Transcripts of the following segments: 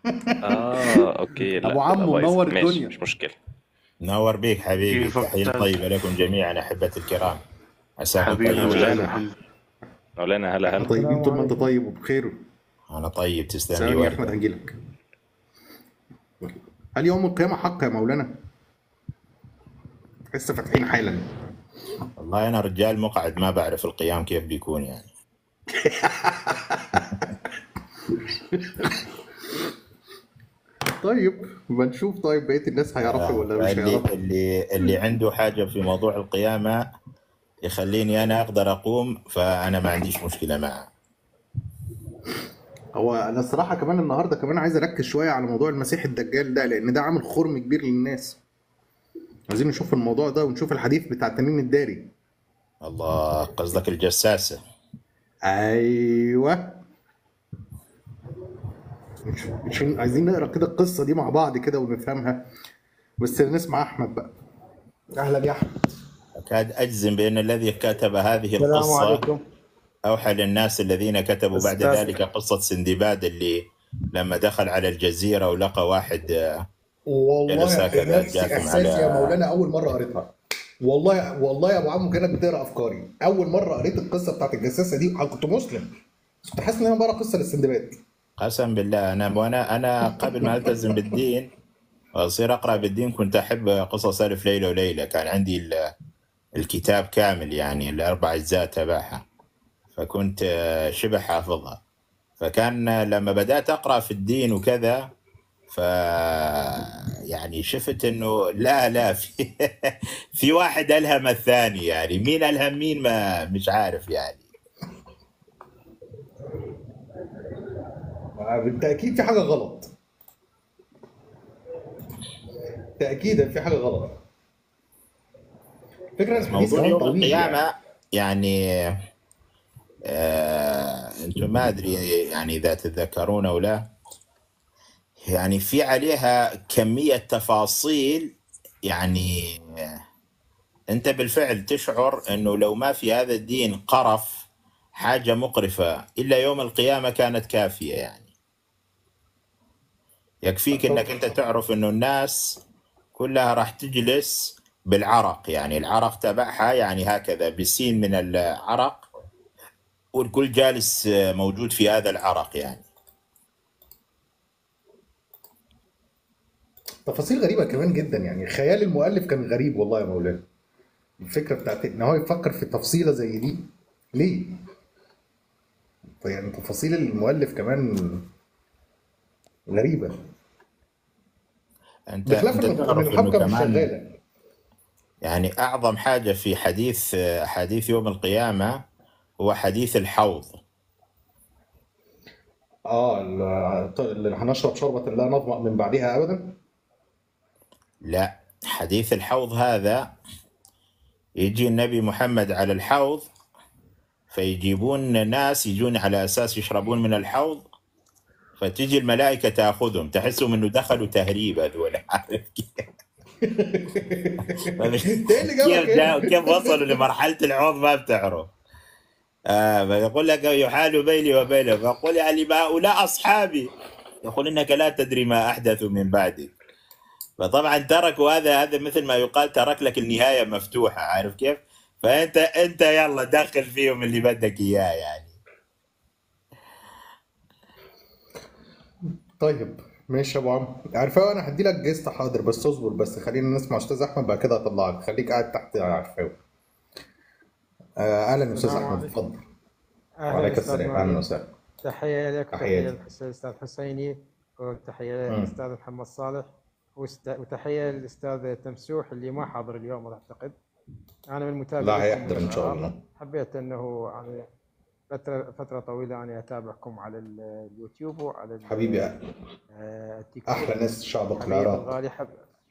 اه اوكي لا ابو كده عمو بايظ منور ماشي الدنيا مش مشكلة نور بيك حبيبي كيفك تحية أستاذ طيبة لكم جميعا أحبتي الكرام عساكم حبيبي طيبين مولانا. أستاذ محمد مولانا هلا احنا هلا طيبين طول ما انت طيب وبخير أنا طيب تسلم لي ثواني يا احمد وردة هنجيلك هل يوم القيامة حق يا مولانا؟ لسه فاتحين حالا والله أنا رجال مقعد ما بعرف القيام كيف بيكون يعني طيب بنشوف طيب بقية الناس هيعرفوا ولا مش اللي هيعرفوا اللي اللي عنده حاجة في موضوع القيامة يخليني أنا أقدر أقوم فأنا ما عنديش مشكلة معه هو انا الصراحة كمان النهاردة كمان عايز اركز شوية على موضوع المسيح الدجال ده لان ده عامل خرم كبير للناس عايزين نشوف الموضوع ده ونشوف الحديث بتاع تميم الداري الله قصدك الجساسة ايوه مش مش عايزين نقرا كده القصة دي مع بعض كده ونفهمها بس نسمع احمد بقى اهلا يا احمد أكاد أجزم بأن الذي كتب هذه السلام القصة عليكم أوحى للناس الذين كتبوا بعد أستاذ. ذلك قصة سندباد اللي لما دخل على الجزيرة ولقى واحد آه، والله جلس هكذا نفس جاكم احساسي على- يا مولانا اول مره قريتها والله والله يا ابو عمو كانك بتقرا افكاري اول مره قريت القصه بتاعت الجساسه دي أنا كنت مسلم كنت حاسس ان انا بقرا قصه للسندباد قسم بالله انا وانا انا قبل ما التزم بالدين واصير اقرا بالدين كنت احب قصص الف ليله وليله كان عندي ال- الكتاب كامل يعني الاربع اجزاء تبعها فكنت آه، شبه حافظها فكان آه، لما بدات اقرا في الدين وكذا ف يعني شفت انه لا لا في في واحد الهم الثاني يعني مين الهم مين ما مش عارف يعني بالتاكيد في حاجه غلط تاكيدا في حاجه غلط فكرة الحديث موضوع كمان يوم طويل يعني. القيامة يعني آه انتم ما ادري يعني اذا تتذكرون او لا يعني في عليها كمية تفاصيل يعني آه، انت بالفعل تشعر انه لو ما في هذا الدين قرف حاجة مقرفة الا يوم القيامة كانت كافية يعني يكفيك انك انت تعرف انه الناس كلها راح تجلس بالعرق يعني العرق تبعها يعني هكذا بسين من العرق والكل جالس آه، موجود في هذا العرق يعني تفاصيل غريبه كمان جدا يعني خيال المؤلف كان غريب والله يا مولانا الفكره بتاعت ان هو يفكر في تفصيله زي دي ليه؟ يعني تفاصيل المؤلف كمان غريبه انت بخلاف انت ان إن تعرف انه الحبكه مش كمان شغاله يعني اعظم حاجه في حديث آه، حديث يوم القيامه هو حديث الحوض اه ال- اللي هنشرب شربة لا نظمأ من بعدها ابدا لا حديث الحوض هذا يجي النبي محمد على الحوض فيجيبون ناس يجون على اساس يشربون من الحوض فتجي الملائكه تاخذهم تحسهم انه دخلوا تهريب هذول عارف كيف؟ انت ايه اللي جابك كيف جاء هنا؟ كيف وصلوا لمرحله الحوض ما بتعرف آه فيقول لك يحال بيني وبينك فقل يعني ما هؤلاء اصحابي يقول انك لا تدري ما احدثوا من بعدك فطبعا تركوا هذا هذا مثل ما يقال ترك لك النهايه مفتوحه عارف كيف؟ فانت انت يلا دخل فيهم اللي بدك اياه يعني طيب ماشي يا ابو عمرو عرفاوي انا هدي لك جيست حاضر بس اصبر بس خلينا نسمع استاذ احمد بعد كده هطلعك خليك قاعد تحت يا عرفاوي آه، اهلا يا استاذ السلام احمد عليكم. اتفضل أهلا وعليك أستاذ السلام معين. اهلا وسهلا تحية لك تحياتي. وتحية للأستاذ حسيني وتحية مم. للأستاذ محمد صالح وست- وتحية للأستاذ تمسوح اللي ما حاضر اليوم أعتقد أنا من متابعين لا هيحضر ان شاء الله حبيت أنه يعني فترة فترة طويلة أنا أتابعكم على ال- اليوتيوب وعلى ال- حبيبي آه، التيك توك احلى ناس شعبك حبيبي العراق الغالي حب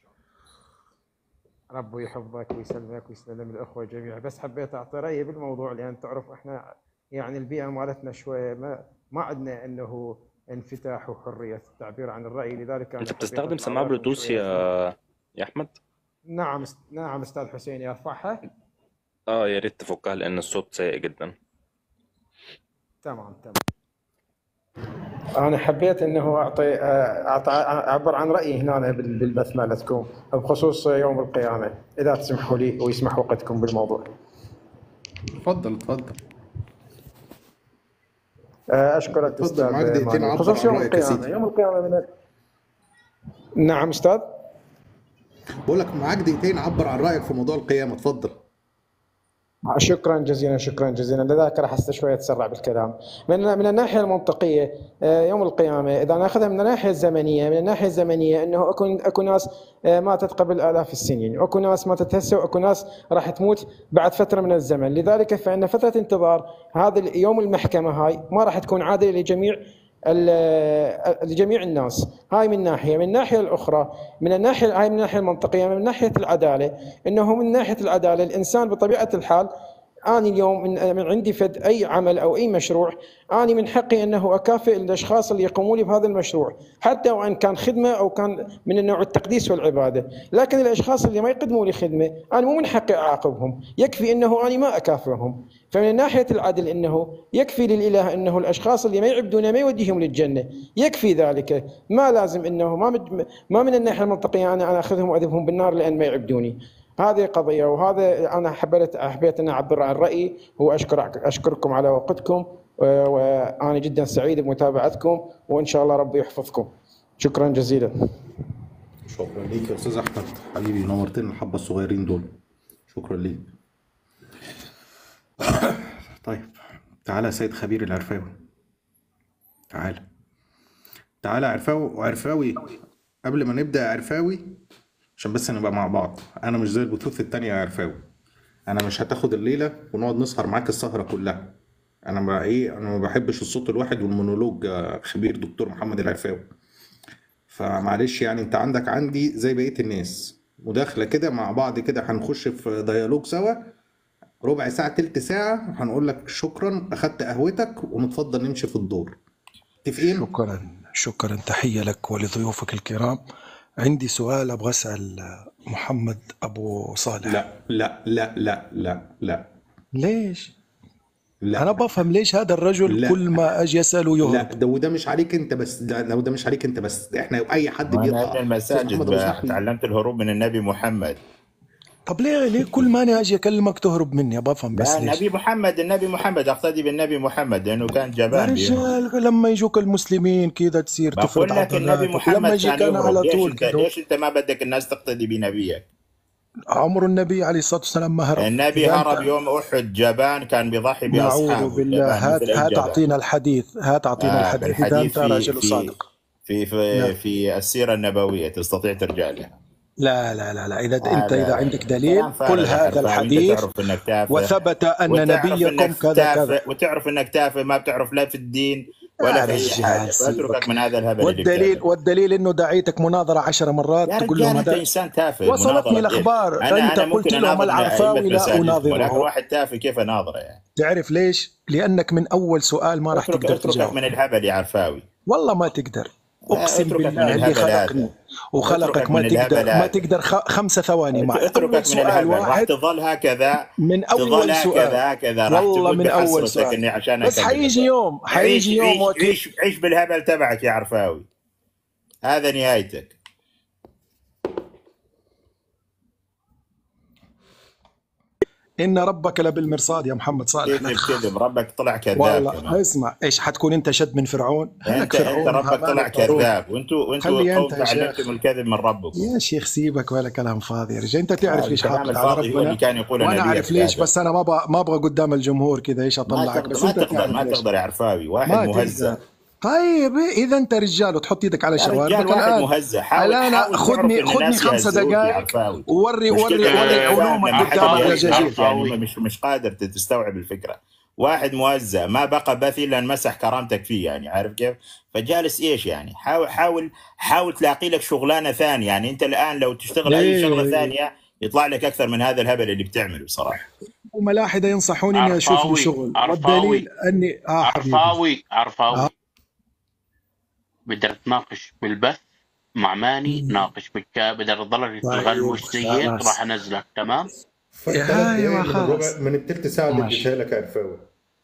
ربه يحفظك ويسلمك ويسلم الأخوة جميعا بس حبيت أعطي رأيي بالموضوع لأن تعرف إحنا يعني البيئة مالتنا شوية ما ما عندنا إنه انفتاح وحرية التعبير عن الرأي لذلك أنا انت حبيت بتستخدم أطلع سماعة لكم بلوتوث شوية يا يا احمد نعم است- نعم أستاذ حسين أرفعها اه يا ريت تفكها لان الصوت سيء جدا تمام تمام انا حبيت انه اعطي أعطي اعبر عن رايي هنا بال- بالبث مالتكم بخصوص يوم القيامه اذا تسمحوا لي ويسمح وقتكم بالموضوع. اتفضل اتفضل اشكرك تفضل، استاذ معك دقيقتين مانويل. عبر بخصوص عن يوم رأيك يا القيامه سيدي. يوم القيامه من ال- نعم استاذ بقول لك معاك دقيقتين عبر عن رايك في موضوع القيامه اتفضل شكرا جزيلا شكرا جزيلا لذلك راح است شويه اتسرع بالكلام من من الناحيه المنطقيه آه، يوم القيامه اذا ناخذها من الناحيه الزمنيه من الناحيه الزمنيه انه اكو اكو ناس آه، ماتت قبل الاف السنين واكو ناس ماتت هسه واكو ناس راح تموت بعد فتره من الزمن لذلك فان فتره انتظار هذا يوم المحكمه هاي ما راح تكون عادله لجميع ال- لجميع الناس هاي من ناحيه من الناحيه الاخرى من الناحيه هاي من الناحيه المنطقيه من ناحيه العداله انه من ناحيه العداله الانسان بطبيعه الحال أنا اليوم من, من عندي فد أي عمل أو أي مشروع أنا من حقي أنه أكافئ الأشخاص اللي يقومون لي بهذا المشروع حتى وإن كان خدمة أو كان من النوع التقديس والعبادة لكن الأشخاص اللي ما يقدموا لي خدمة أنا مو من حقي أعاقبهم يكفي أنه أنا ما أكافئهم فمن ناحية العدل أنه يكفي للإله أنه الأشخاص اللي ما يعبدونه ما يوديهم للجنة يكفي ذلك ما لازم أنه ما مد- ما من الناحية المنطقية أنا أنا أخذهم وأذبهم بالنار لأن ما يعبدوني هذه قضية وهذا أنا حبيت حبيت أن أعبر عن رأيي وأشكر أشكركم على وقتكم و- وأنا جدا سعيد بمتابعتكم وإن شاء الله ربي يحفظكم شكرا جزيلا شكرا ليك يا استاذ احمد حبيبي نورتنا الحبه الصغيرين دول شكرا ليك طيب تعالى يا سيد خبير العرفاوي تعالى تعالى عرفاوي وعرفاوي قبل ما نبدا يا عرفاوي عشان بس نبقى مع بعض انا مش زي البثوث التانية يا عرفاوي انا مش هتاخد الليله ونقعد نسهر معاك السهره كلها انا بقى ايه انا ما بحبش الصوت الواحد والمونولوج يا خبير دكتور محمد العرفاوي فمعلش يعني انت عندك عندي زي بقيه الناس مداخله كده مع بعض كده هنخش في ديالوج سوا ربع ساعه تلت ساعه هنقول لك شكرا اخدت قهوتك ونتفضل نمشي في الدور متفقين شكرا شكرا تحية لك ولضيوفك الكرام عندي سؤال أبغى أسأل محمد أبو صالح لا لا لا لا لا لا ليش؟ لا أنا بفهم ليش هذا الرجل لا. كل ما أجي أسأله لا يهرب ده وده مش عليك انت بس لا ده وده مش عليك انت بس احنا اي حد وانا بيطلع ابن المساجد محمد أبو بقى صاحبي. تعلمت الهروب من النبي محمد طب ليه ليه كل ما أنا أجي أكلمك تهرب مني بفهم بس لا ليش؟ النبي محمد النبي محمد اقتدي بالنبي محمد لانه كان يا جبان بيهم. رجال لما يجوك المسلمين كذا تصير بقول تفرض لك النبي عضلاتك محمد لما يجيك كان أنا يهرب على ليش طول انت كده ليش انت ما بدك الناس تقتدي بنبيك عمر النبي عليه الصلاة والسلام ما هرب النبي إذا أنت- هرب يوم احد جبان كان بيضحي نعوذ باصحابه بالله جبان هات مثل هات الجبل. أعطينا الحديث هات أعطينا آه الحديث إذا بالحديث أنت في رجل في صادق في في, نعم. في السيره النبويه تستطيع ترجع لها لا لا لا لا إذا آه أنت لا إذا لا عندك لا. دليل كلام فارغ قل يا هذا حرفاوي، انت الحديث تعرف انك تافه وثبت أن وتعرف نبيكم انك كذا تافه كذا وتعرف انك تافه ما بتعرف لا في الدين يا ولا في اي رجال حاجه سيبك. فاتركك من هذا الهبل اللي والدليل بتعمله والدليل انه دعيتك مناظره عشر مرات يا تقول رجال لهم انت هذا انسان تافه وصلتني مناظرة الأخبار. إيه؟ انا أنت انا قلت ممكن لهم اناظر مع العرفاوي أئمة لا مساجدكم، أناظره. ولكن واحد تافه كيف اناظره يعني تعرف ليش؟ لانك من اول سؤال ما راح اترك تقدر اتركك تجاوب من الهبل يا عرفاوي والله ما تقدر اقسم اتركك من بالله اللي الهبل هذا. خلقني وخلقك اتركك ما من تقدر الهبل ما هذا. تقدر خ... خمسة ثواني مع اتركك اول من سؤال الهبل راح واحد تظل هكذا من تظل اول هكذا سؤال هكذا راح والله تقول من اول بحسرتك سؤال اني عشان بس أكذب. حيجي يوم حيجي عيش يوم عيش, وأكيد عيش, عيش بالهبل تبعك يا عرفاوي هذا نهايتك ان ربك لبالمرصاد يا محمد صالح كذب كذب ربك طلع كذاب والله كمان. اسمع ايش حتكون انت شد من فرعون؟ انت هلك فرعون انت ربك وهامان طلع وقارون. كذاب وانتوا وانتوا خلي قوم أنت يا شيخ. تعلمتم الكذب من ربكم يا شيخ سيبك ولا كلام فاضي يا رجال انت تعرف ليش الكلام حاطط على الفاضي هو اللي ربنا كان يقوله وانا نبيك اعرف ليش هذا. بس انا ما ابغى ما ابغى قدام الجمهور كذا ايش ما اطلعك بس تقدر ما انت تقدر تعرف ما ليش. تقدر يا عرفاوي واحد ما مهزأ تقدر طيب اذا انت رجال وتحط ايدك على يا رجال شواربك واحد الان مهزأ حاول الان حاول خذني تعرف إن خذني الناس خمسة يهزئوك يا دقائق عرفاوي ووري وري مشكلتك وري إنك فاهم علومك لما حد قدام يهزئك الدجاجيل يعني مش مش قادر تستوعب الفكره واحد موزع ما بقى بث الا ان مسح كرامتك فيه يعني عارف كيف؟ فجالس ايش يعني؟ حاول حاول حاول تلاقي لك شغلانه ثانيه يعني انت الان لو تشتغل اي ليه؟ شغله ثانيه يطلع لك اكثر من هذا الهبل اللي بتعمله بصراحه وملاحده ينصحوني اني اشوف لي عرفاوي، شغل عرفاوي. والدليل اني اه حبيبي عرفاوي عرفاوي آه. بدك تناقش بالبث مع ماني ناقش بالكا بدك تضلك طيب، تغلوش زي هيك خلاص. راح انزلك تمام فالثلاث يا دقايق من خلاص. الربع من التلت ساعه اللي ماشي. اديتها لك يا عرفاوي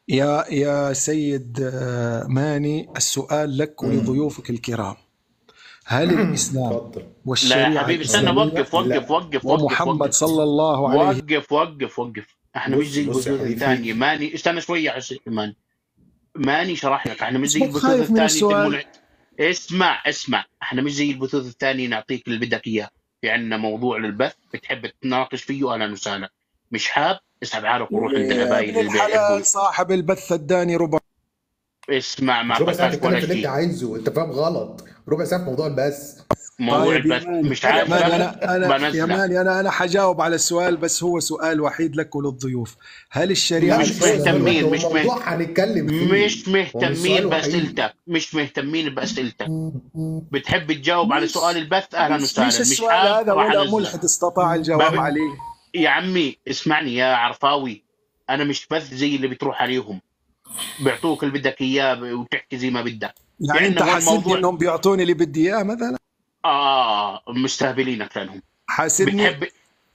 يا يا سيد آه، ماني السؤال لك ولضيوفك الكرام هل الإسلام اتفضل لا والشريعة يا حبيبي استنى الإسلامية وقف وقف وقف وقف ومحمد وقف صلى الله عليه وقف وقف وقف احنا مش بص زي بص يا البثوث حبيبي الثانيه ماني استنى شويه يا حسين ماني ماني شرح لك احنا مش بس زي مو البثوث خايف من الثانيه السؤال تمول اسمع اسمع احنا مش زي البثوث الثانيه نعطيك اللي بدك اياه في عندنا موضوع للبث بتحب تناقش فيه اهلا وسهلا مش حاب اسحب حالك وروح عند يا القبايل ابن اللي بيحبوا الحلال صاحب البث اداني ربع اسمع ما ربع ساعه اعطيتهاش تتكلم ولا في اللي انت شيء عايزه انت فاهم غلط ربع ساعه في موضوع البث موضوع طيب يا البث ماني مش يا عارف ماني بث انا انا يا بنزله ماني انا انا حجاوب على السؤال بس هو سؤال وحيد لك وللضيوف هل الشريعة لا مش مش سؤال مهتمين واحد هو مش مه... موضوع هنتكلم فيه مش هو مش مهتمين سؤال وحيد بأسئلتك مش مهتمين بأسئلتك بتحب تجاوب على سؤال مش البث اهلا مش وسهلا مش مش السؤال حاب هذا راح ولا انزلك ملحد استطاع ما الجواب بت... عليه يا عمي اسمعني يا عرفاوي انا مش بث زي اللي بتروح عليهم بيعطوك اللي بدك اياه وتحكي زي ما بدك في يعني انت عندنا هون حاسدني موضوع انهم بيعطوني اللي بدي اياه مثلا اه مستهبلينك لانهم حاسدني بتحب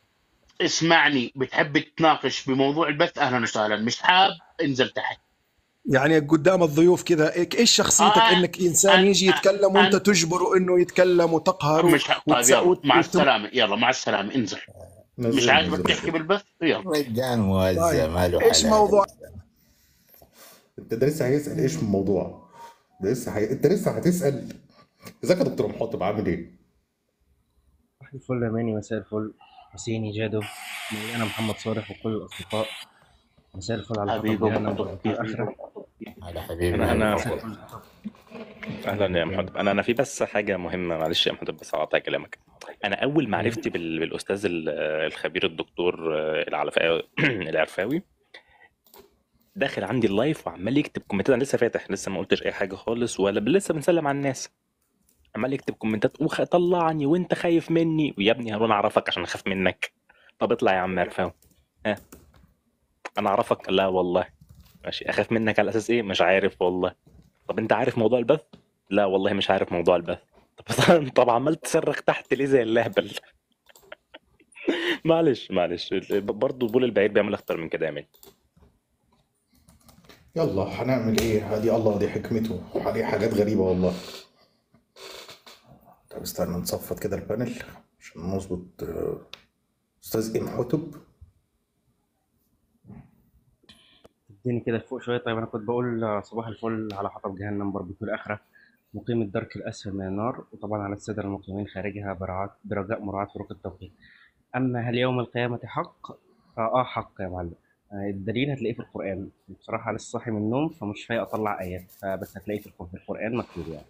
اسمعني بتحب تناقش بموضوع البث اهلا وسهلا مش حاب انزل تحت يعني قدام الضيوف كذا إيه- ايش شخصيتك آه انك انسان أن يجي يتكلم وانت أن تجبره انه يتكلم وتقهره مش ح... طيب وتس... يلا وت... مع وت... السلامة يلا مع السلامة انزل مش نزل عاجبك نزل تحكي نزل بالبث يلا رجال موزع طيب ما له ايش حلال موضوع انت ده لسه هيسال ايش من الموضوع ده لسه هي... انت لسه هتسال ازيك يا دكتور محطب عامل ايه؟ صباح الفل يا ماني مساء الفل حسيني جادو مولانا محمد صالح وكل الأصدقاء مساء الفل على حطب حبيبي جهنم محطب وفي الآخرة على حبيبي انا هلا انا مساء وسهلا الفل اهلا يا محمد انا انا في بس حاجه مهمه معلش يا محمد بس هقطع كلامك انا اول معرفتي بال- بالاستاذ ال- الخبير الدكتور العلفاوي العرفاوي داخل عندي اللايف وعمال يكتب كومنتات انا لسه فاتح لسه ما قلتش اي حاجه خالص ولا لسه بنسلم على الناس عمال يكتب كومنتات وخ... طلعني وانت خايف مني ويا ابني هارون اعرفك عشان اخاف منك طب اطلع يا عم عرفاوي ها انا اعرفك لا والله ماشي اخاف منك على اساس ايه مش عارف والله طب انت عارف موضوع البث لا والله مش عارف موضوع البث طب طب عمال تصرخ تحت ليه زي اللهبل معلش معلش برضه بول البعير بيعمل اكتر من كده يا مان يلا هنعمل ايه؟ هدي الله ودي حكمته وعليه حاجات غريبه والله طب استنى نصفط كده البانل عشان نظبط آه، استاذ ام حتب اديني كده لفوق شوية طيب أنا كنت بقول صباح الفل على حطب جهنم بربة الآخرة مقيم الدرك الأسفل من النار وطبعا على السادة المقيمين خارجها برعاة برجاء مراعاة فروق التوقيت أما هل يوم القيامة حق؟ آه, آه حق يا معلم آه الدليل هتلاقيه في القرآن بصراحة لسه صاحي من النوم فمش فايق أطلع آيات فبس هتلاقيه في الق- في القرآن مكتوب يعني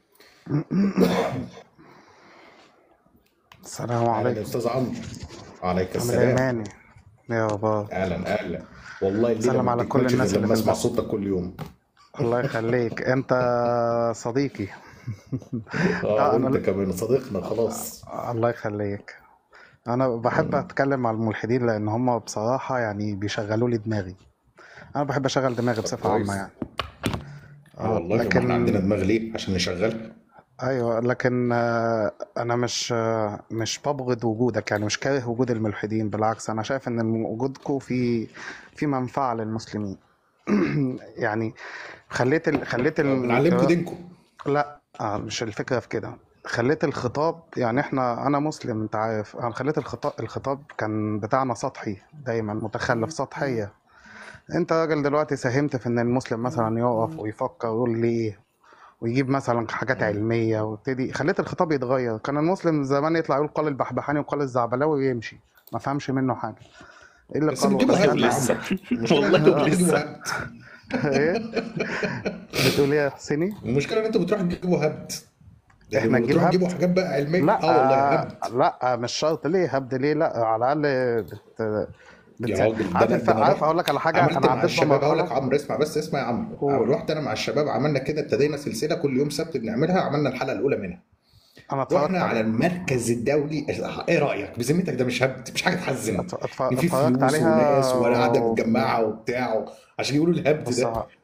السلام اهلا يا عليكم استاذ عمرو عليك عامل ايه السلام ماني يا بابا اهلا اهلا والله الليله سلم ما على كل بتكملش الناس غير اللي لما في اسمع البث صوتك كل يوم الله يخليك انت صديقي اه اه انا وانت كمان صديقنا خلاص الله يخليك انا بحب اتكلم مع الملحدين لان هم بصراحة يعني بيشغلوا لي دماغي انا بحب اشغل دماغي طب بصفة عامة كويس يعني اه اه والله ما احنا عندنا لكن دماغ ليه عشان نشغلها ايوه لكن آه، انا مش آه، مش ببغض وجودك يعني مش كاره وجود الملحدين بالعكس انا شايف ان وجودكم في في منفعة للمسلمين يعني خليت ال... خليت اه بنعلمكم ال... دينكم لا آه، مش الفكرة في كده خليت الخطاب يعني احنا انا مسلم انت عارف انا خليت الخطاب الخطاب كان بتاعنا سطحي دايما متخلف سطحية انت راجل دلوقتي ساهمت في ان المسلم مثلا يقف ويفكر ويقول ليه ويجيب مثلا حاجات علمية ويبتدي خليت الخطاب يتغير كان المسلم زمان يطلع يقول قال البحبحاني وقال الزعبلاوي ويمشي ما فهمش منه حاجة ايه اللي بس قاله بتجيبوا ده هبد يا ولسه عمرو المشكله ان والله انتوا بتروحوا تجيبوا ولسه هبد ايه بتقول ايه يا حسيني المشكله ان انتوا بتروحوا تجيبوا هبد يعني احنا لما نجيب بتروحوا هبد تجيبوا حاجات بقى علميه لا اه والله هبد لا مش شرط ليه هبد ليه لا على الاقل بت... يا بت... راجل ده عارف انا الف... ده انا عارف رحت اقول لك على حاجه عملت انا مع عديت الشباب هقول لك بمرحله عمرو اسمع بس اسمع يا عمرو قول رحت انا مع الشباب عملنا كده ابتدينا سلسله كل يوم سبت بنعملها عملنا الحلقه الاولى منها انا اتفرجت رحنا على عليها المركز الدولي ايه رايك بذمتك ده مش هبد مش حاجه تحزن أت- أتف- ان في اتفرجت فلوس عليها وناس وقاعده و... متجمعه وبتاع عشان يقولوا الهبد بص ده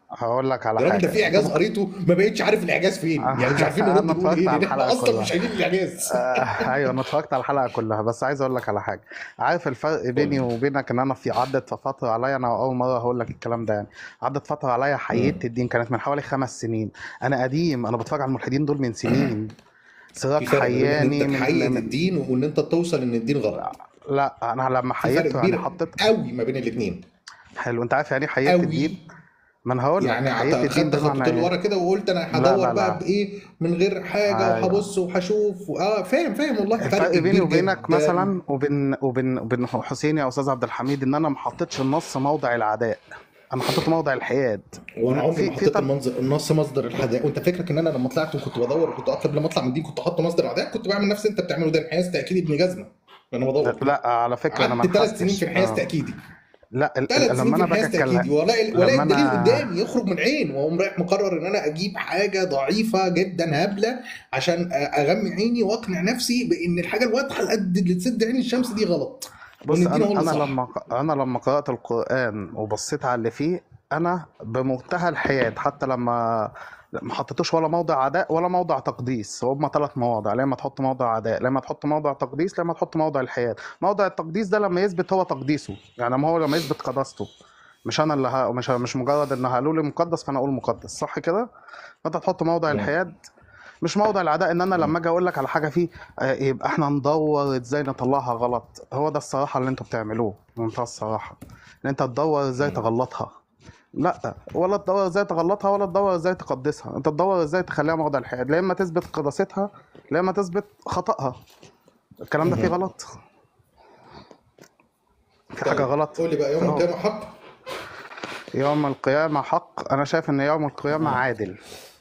هقول لك على يا راجل ده حاجه في اعجاز قريته ما بقتش عارف الاعجاز فين يعني مش عارفين انا نرد نقول اتفرجت ايه على لان احنا الحلقه اصلا كلها مش قايلين الاعجاز آه، ايوه انا اتفرجت على الحلقه كلها بس عايز اقول لك على حاجه عارف الفرق قول بيني لي وبينك ان انا في عدت فتره عليا انا اول مره هقول لك الكلام ده يعني عدت فتره عليا حيدت مم. الدين كانت من حوالي خمس سنين انا قديم انا بتفرج على الملحدين دول من سنين سراج في فرق ما بين ان حياني انت من, تحيد من الدين وان انت توصل ان الدين غلط لا انا لما في فرق حيدته يعني كبير حطيت قوي ما بين الاثنين حلو انت عارف يعني ايه حيدت قوي الدين ما انا هقول لك يعني حيدت عط- الدين خدت بمعنى خطوتين ايه لورا كده وقلت انا لا هدور لا بقى لا بايه من غير حاجه ايوه وهبص وهشوف و... اه فاهم فاهم والله فرق الفرق بيني كبير وبينك جدا مثلا وبين وبين وبين حسين يا استاذ عبد الحميد ان انا ما حطيتش النص موضع العداء انا حطيت موضع الحياد وانا عمري في ما في حطيت طب المنظر النص مصدر الحداء وانت فكرك ان انا لما طلعت وكنت بدور وكنت قبل ما اطلع من دي كنت احط مصدر العداء كنت بعمل نفس اللي انت بتعمله ده انحياز تاكيدي ابن جزمه انا بدور لا على فكره انا ما قعدت ثلاث سنين نحستش في انحياز اه تاكيدي لا ال- ال- ثلاث سنين لما في انا باجي انحياز اتكلم تاكيدي والاقي والاقي لما الدليل انا قدامي يخرج من عين واقوم رايح مقرر ان انا اجيب حاجه ضعيفه جدا هبله عشان اغمي عيني واقنع نفسي بان الحاجه الواضحه قد اللي تسد عين الشمس دي غلط بص وان الدين انا هو اللي انا صح لما ق- انا لما قرات القران وبصيت على اللي فيه انا بمنتهى الحياد حتى لما ما حطيتوش ولا موضع عداء ولا موضع تقديس هما ثلاث مواضع لا اما تحط موضع عداء لا اما تحط موضع تقديس لا اما تحط موضع الحياد موضع التقديس ده لما يثبت هو تقديسه يعني ما هو لما يثبت قداسته مش انا اللي ه... مش مش مجرد ان قالوا لي مقدس فانا اقول مقدس صح كده فانت تحط موضع مم. الحياد مش موضع العداء ان انا لما اجي اقول لك على حاجه فيه آه، يبقى احنا ندور ازاي نطلعها غلط هو ده الصراحه اللي انتوا بتعملوه بمنتهى الصراحه ان انت تدور ازاي مم. تغلطها لا ولا تدور ازاي تغلطها ولا تدور ازاي تقدسها انت تدور ازاي تخليها موضع الحياد لا اما تثبت قداستها لا اما تثبت خطأها الكلام ده فيه مم. غلط في حاجه طيب غلط قول لي بقى يوم أهو. القيامه حق يوم القيامه حق انا شايف ان يوم القيامه عادل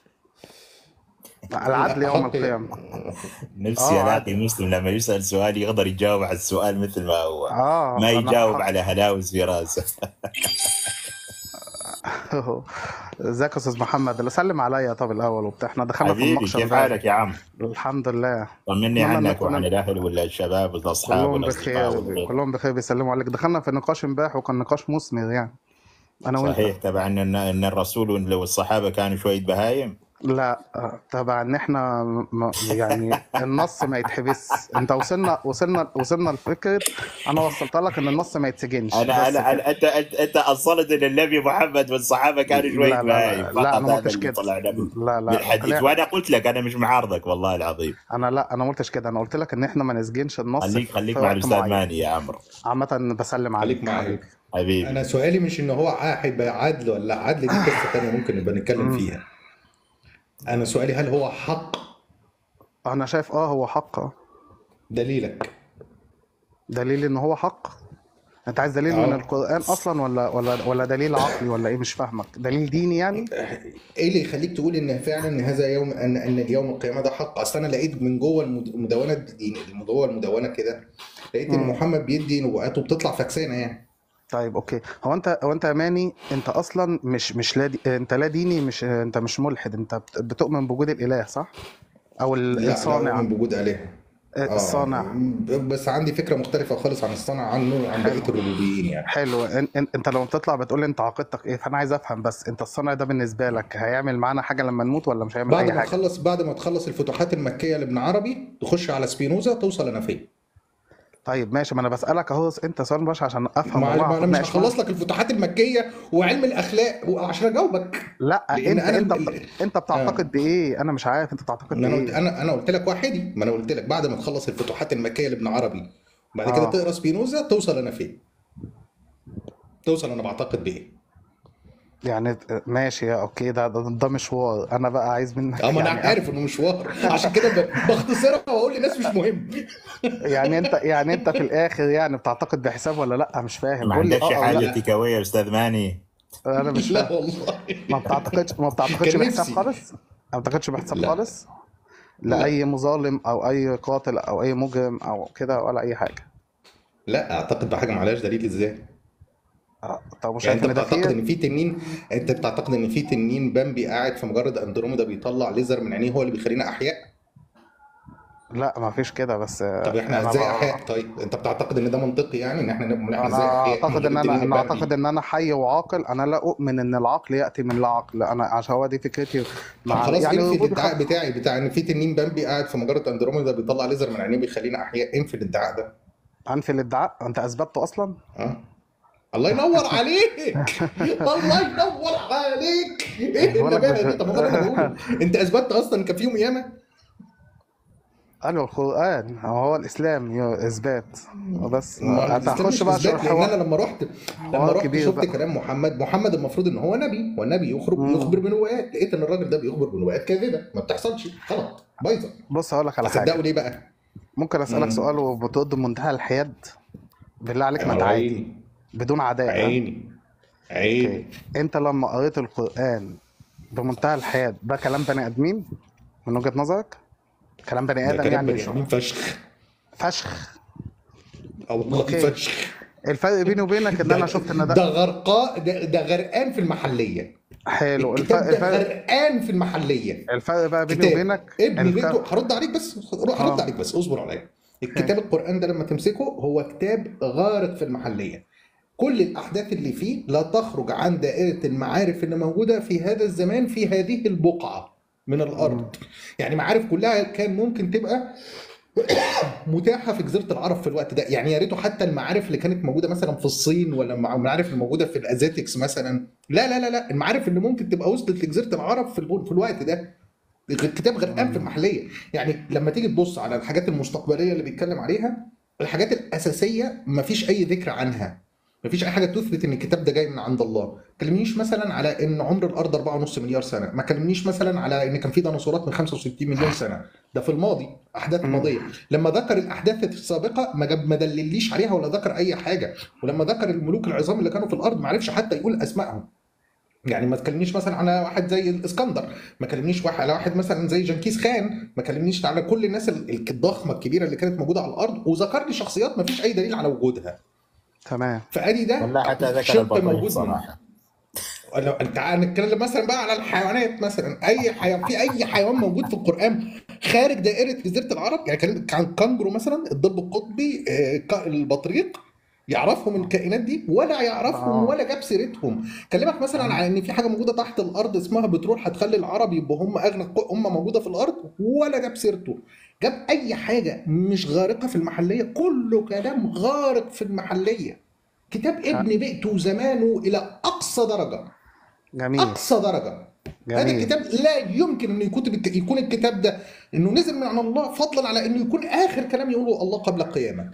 العدل لا يوم حق القيامه نفسي اه الاقي عادل مسلم لما يسال سؤال يقدر يجاوب على السؤال مثل ما هو اه ما انا يجاوب حق على هلاوس في راسه ازيك يا استاذ محمد اللي سلم عليا طب الاول وبتاع احنا دخلنا في حبيبي المناقشه كيف امبارح حالك يا عم الحمد لله طمني اتمنى ان عنك وعن كلنا الاهل ولا الشباب والاصحاب كلهم والاصدقاء بخير والغير كلهم بخير بيسلموا عليك دخلنا في نقاش امبارح وكان نقاش مثمر يعني انا وانت صحيح تبع ان ان الرسول والصحابه كانوا شويه بهايم لا طبعا ان احنا م- يعني النص ما يتحبس انت وصلنا وصلنا وصلنا لفكره انا وصلت لك ان النص ما يتسجنش انا بس انا كده أنا- انت انت انت اصلت ان النبي محمد والصحابه كانوا شويه لا لا بهايم لا فقط لا انا ما هذا قلتش اللي كده طلعنا من لا من لا الحديث طلع وانا قلت لك انا مش معارضك والله العظيم انا لا انا ما قلتش كده انا قلت لك ان احنا ما نسجنش النص خليك في خليك في مع وقت الاستاذ معين ماني يا عمرو عامه بسلم خليك عليك معايا حبيبي حبيبي انا سؤالي مش ان هو هيبقى عدل ولا لا عدل دي قصه تانيه ممكن نبقى نتكلم مم. فيها انا سؤالي هل هو حق انا شايف اه هو حق اه دليلك دليل ان هو حق انت عايز دليل من اه القرآن اصلا ولا ولا ولا دليل عقلي ولا ايه مش فاهمك دليل ديني يعني ايه اللي يخليك تقول ان فعلا ان هذا يوم ان ان اليوم القيامه ده حق اصل انا لقيت من جوه المد- المدونه الدين من جوه المدونه كده لقيت ان مم. محمد بيدي نبوءات وبتطلع فكسانه يعني طيب اوكي هو انت هو انت يا ماني انت اصلا مش مش لا دي... انت لا ديني مش انت مش ملحد انت بت- بتؤمن بوجود الاله صح او ال- لا لا الصانع اؤمن بوجود اله اه الصانع ب- بس عندي فكره مختلفه خالص عن الصانع عنه عن بقيه حلو الربوبيين يعني حلو إن... إن... انت لما بتطلع بتقول لي انت عقيدتك ايه فانا عايز افهم بس انت الصانع ده بالنسبه لك هيعمل معانا حاجه لما نموت ولا مش هيعمل بعد اي ما حاجه تخلص بعد ما تخلص الفتوحات المكيه لابن عربي تخش على سبينوزا توصل لنفيه طيب ماشي ما انا بسالك اهو انت سؤال باش عشان افهم ما والله ما انا مش اتناقش معاك هخلص لك الفتوحات المكيه وعلم الاخلاق عشان اجاوبك لا لان انت انا انت ال- بت... ال- انت اه بتعتقد بايه انا مش عارف انت بتعتقد ما انا قلت بايه انا انا قلت لك واحدي ما انا قلت لك بعد ما تخلص الفتوحات المكيه لابن عربي بعد كده اه تقرا سبينوزا توصل انا فين توصل انا بعتقد بايه يعني ماشي يا اوكي ده ده, ده مشوار انا بقى عايز منك اه ما انا يعني عارف انه مشوار عشان كده ب- بختصرها واقول للناس مش مهم يعني انت يعني انت في الاخر يعني بتعتقد بحساب ولا لا مش فاهم ما قول لي عندكش اه او حاجه لا تكاويه يا استاذ ماني انا مش لا فاهم والله ما بتعتقدش ما بتعتقدش كان بحساب نفسي خالص ما بتعتقدش بحساب لا خالص لا لاي مظالم او اي قاتل او اي مجرم او كده ولا اي حاجه لا اعتقد بحاجه معلهاش دليل ازاي اه طب يعني وشايف انت ان ده بتعتقد فيه ان في تنين انت بتعتقد ان في تنين بامبي قاعد في مجرد اندروميدا بيطلع ليزر من عينيه هو اللي بيخلينا احياء لا ما فيش كده بس طب احنا انا ازاي بقى احياء طيب انت بتعتقد ان ده منطقي يعني ان احنا نبقى احنا ازاي انا احياء اعتقد ان انا التنين انا اعتقد البري؟ ان انا حي وعاقل انا لا اؤمن ان العقل ياتي من لا عقل انا عشان هو دي فكرتي طب مع خلاص يعني انفي وجود الادعاء خ... بتاعي بتاع ان في تنين بامبي قاعد في مجره اندروميدا بيطلع ليزر من عينيه بيخلينا احياء انفي الادعاء ده انفي الادعاء انت اثبته اصلا اه الله ينور عليك الله ينور عليك ايه بقول لك النباهه مش دي طب ما ده انا بقوله انت اثبتت اصلا كان في يوم قيامه قالوا القران هو الاسلام ي- اثبات بس ما انت الاسلام هتخش مش بقى عشان اثبات لان انا حوار لما رحت لما حوار رحت كبير شفت بقى كلام محمد محمد المفروض ان هو نبي والنبي يخرج مم. يخبر بنبوءات لقيت ان الراجل ده بيخبر بنبوءات كاذبه ما بتحصلش غلط بايظه بص هقول لك على اصدقه حاجه ليه بقى؟ ممكن اسالك مم. سؤال وبترد بمنتهى الحياد بالله عليك ما تعادي عيني بدون عداء ها عيني عيني اوكي انت لما قريت القران بمنتهى الحياد ده كلام بني ادمين من وجهه نظرك كلام بني ده ادم كلام يعني بني مش ادمين فشخ فشخ اه والله اوكي فشخ الفرق بيني وبينك ان ده انا شفت ان ده ده غرقاء ده, ده غرقان في المحليه حلو الكتاب الفرق ده الفرق غرقان في المحليه الفرق بقى بيني كتاب وبينك ابن بيته الفرق هرد عليك بس روح هرد اه عليك بس اصبر عليا اوكي الكتاب القرآن ده لما تمسكه هو كتاب غارق في المحلية كل الأحداث اللي فيه لا تخرج عن دائرة المعارف اللي موجودة في هذا الزمان في هذه البقعة من مم. الأرض يعني معارف كلها كان ممكن تبقى متاحه في جزيره العرب في الوقت ده يعني يا ريته حتى المعارف اللي كانت موجوده مثلا في الصين ولا المعارف اللي موجوده في الازاتكس مثلا لا لا لا لا المعارف اللي ممكن تبقى وصلت لجزيره العرب في الو- في الوقت ده الكتاب غرقان في المحليه يعني لما تيجي تبص على الحاجات المستقبليه اللي بيتكلم عليها الحاجات الاساسيه مفيش اي ذكر عنها مفيش اي حاجه تثبت ان الكتاب ده جاي من عند الله ما كلمنيش مثلا على ان عمر الارض 4.5 مليار سنه ما كلمنيش مثلا على ان كان في ديناصورات من 65 مليون سنه ده في الماضي احداث مم. ماضيه لما ذكر الاحداث السابقه ما جاب ما دلليش عليها ولا ذكر اي حاجه ولما ذكر الملوك العظام اللي كانوا في الارض ما عرفش حتى يقول اسمائهم يعني ما تكلمنيش مثلا على واحد زي الاسكندر ما كلمنيش واحد على واحد مثلا زي جنكيز خان ما كلمنيش على كل الناس ال- الضخمه الكبيره اللي كانت موجوده على الارض وذكر لي شخصيات ما فيش اي دليل على وجودها تمام فادي ده والله حتى ذكر شبه البطريق موجود منه صراحه لو انت هنتكلم مثلا بقى على الحيوانات مثلا اي حيوان في اي حيوان موجود في القران خارج دائره جزيره العرب يعني كان كان كانجرو مثلا الدب القطبي آه، ك- البطريق يعرفهم الكائنات دي ولا يعرفهم اه ولا جاب سيرتهم كلمك مثلا على ان في حاجه موجوده تحت الارض اسمها بترول هتخلي العرب يبقوا هم اغنى ق- امه موجوده في الارض ولا جاب سيرته جاب اي حاجه مش غارقه في المحليه كله كلام غارق في المحليه كتاب ابن بيئته وزمانه الى اقصى درجه جميل اقصى درجه هذا جميل الكتاب لا يمكن انه يكون يكون الكتاب ده انه نزل من عن الله فضلا على انه يكون اخر كلام يقوله الله قبل القيامه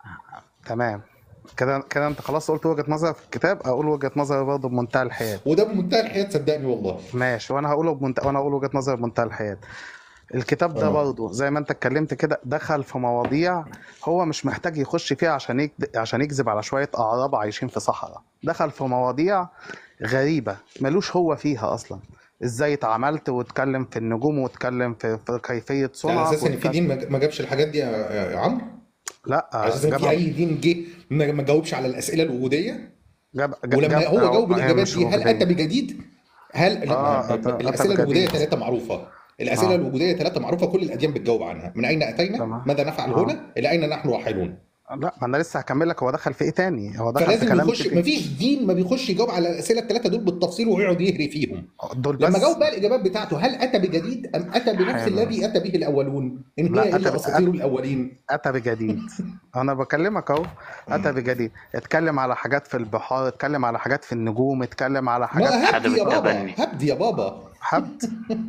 تمام كده كده انت خلاص قلت وجهة نظرك في الكتاب اقول وجهة نظري برضه بمنتهى الحياد وده بمنتهى الحياد صدقني والله ماشي وانا هقوله بمنتهى وانا هقول وجهة نظري بمنتهى الحياد الكتاب ده اه برضه زي ما انت اتكلمت كده دخل في مواضيع هو مش محتاج يخش فيها عشان يكد... عشان يكذب على شوية أعراب عايشين في صحراء دخل في مواضيع غريبة ملوش هو فيها أصلا ازاي اتعاملت واتكلم في النجوم واتكلم في, في كيفية على صنعك اساس ان في واتكلم دين ما ما جابش الحاجات دي يا يا عمرو لا على اساس ان في جابها اي دين جه ما ما جاوبش على الاسئله الوجوديه جاب جاب ولما جاب هو جاوب هي الاجابات مش دي هل اتى وجودية بجديد؟ هل لا اه ما- أتى أتى الاسئله الوجوديه بجديد ثلاثه معروفه الاسئله اه الوجوديه ثلاثه معروفه كل الاديان بتجاوب عنها من اين اتينا؟ تمام ماذا نفعل اه هنا؟ الى اين نحن راحلون؟ لا ما انا لسه هكمل لك هو دخل في ايه تاني هو دخل في فلازم كلام يخش كتير مفيش دين ما بيخش يجاوب على الاسئله الثلاثه دول بالتفصيل ويقعد يهري فيهم دول لما بس جاوب بقى الاجابات بتاعته هل اتى بجديد ام اتى بنفس حلو الذي اتى به الاولون ان هي لا اتى الا ب... اساطير الاولين اتى بجديد انا بكلمك اهو اتى بجديد اتكلم على حاجات في البحار اتكلم على حاجات في النجوم اتكلم على ما حاجات هذا هبدي يا بابا بالتبني هبدي يا بابا حبد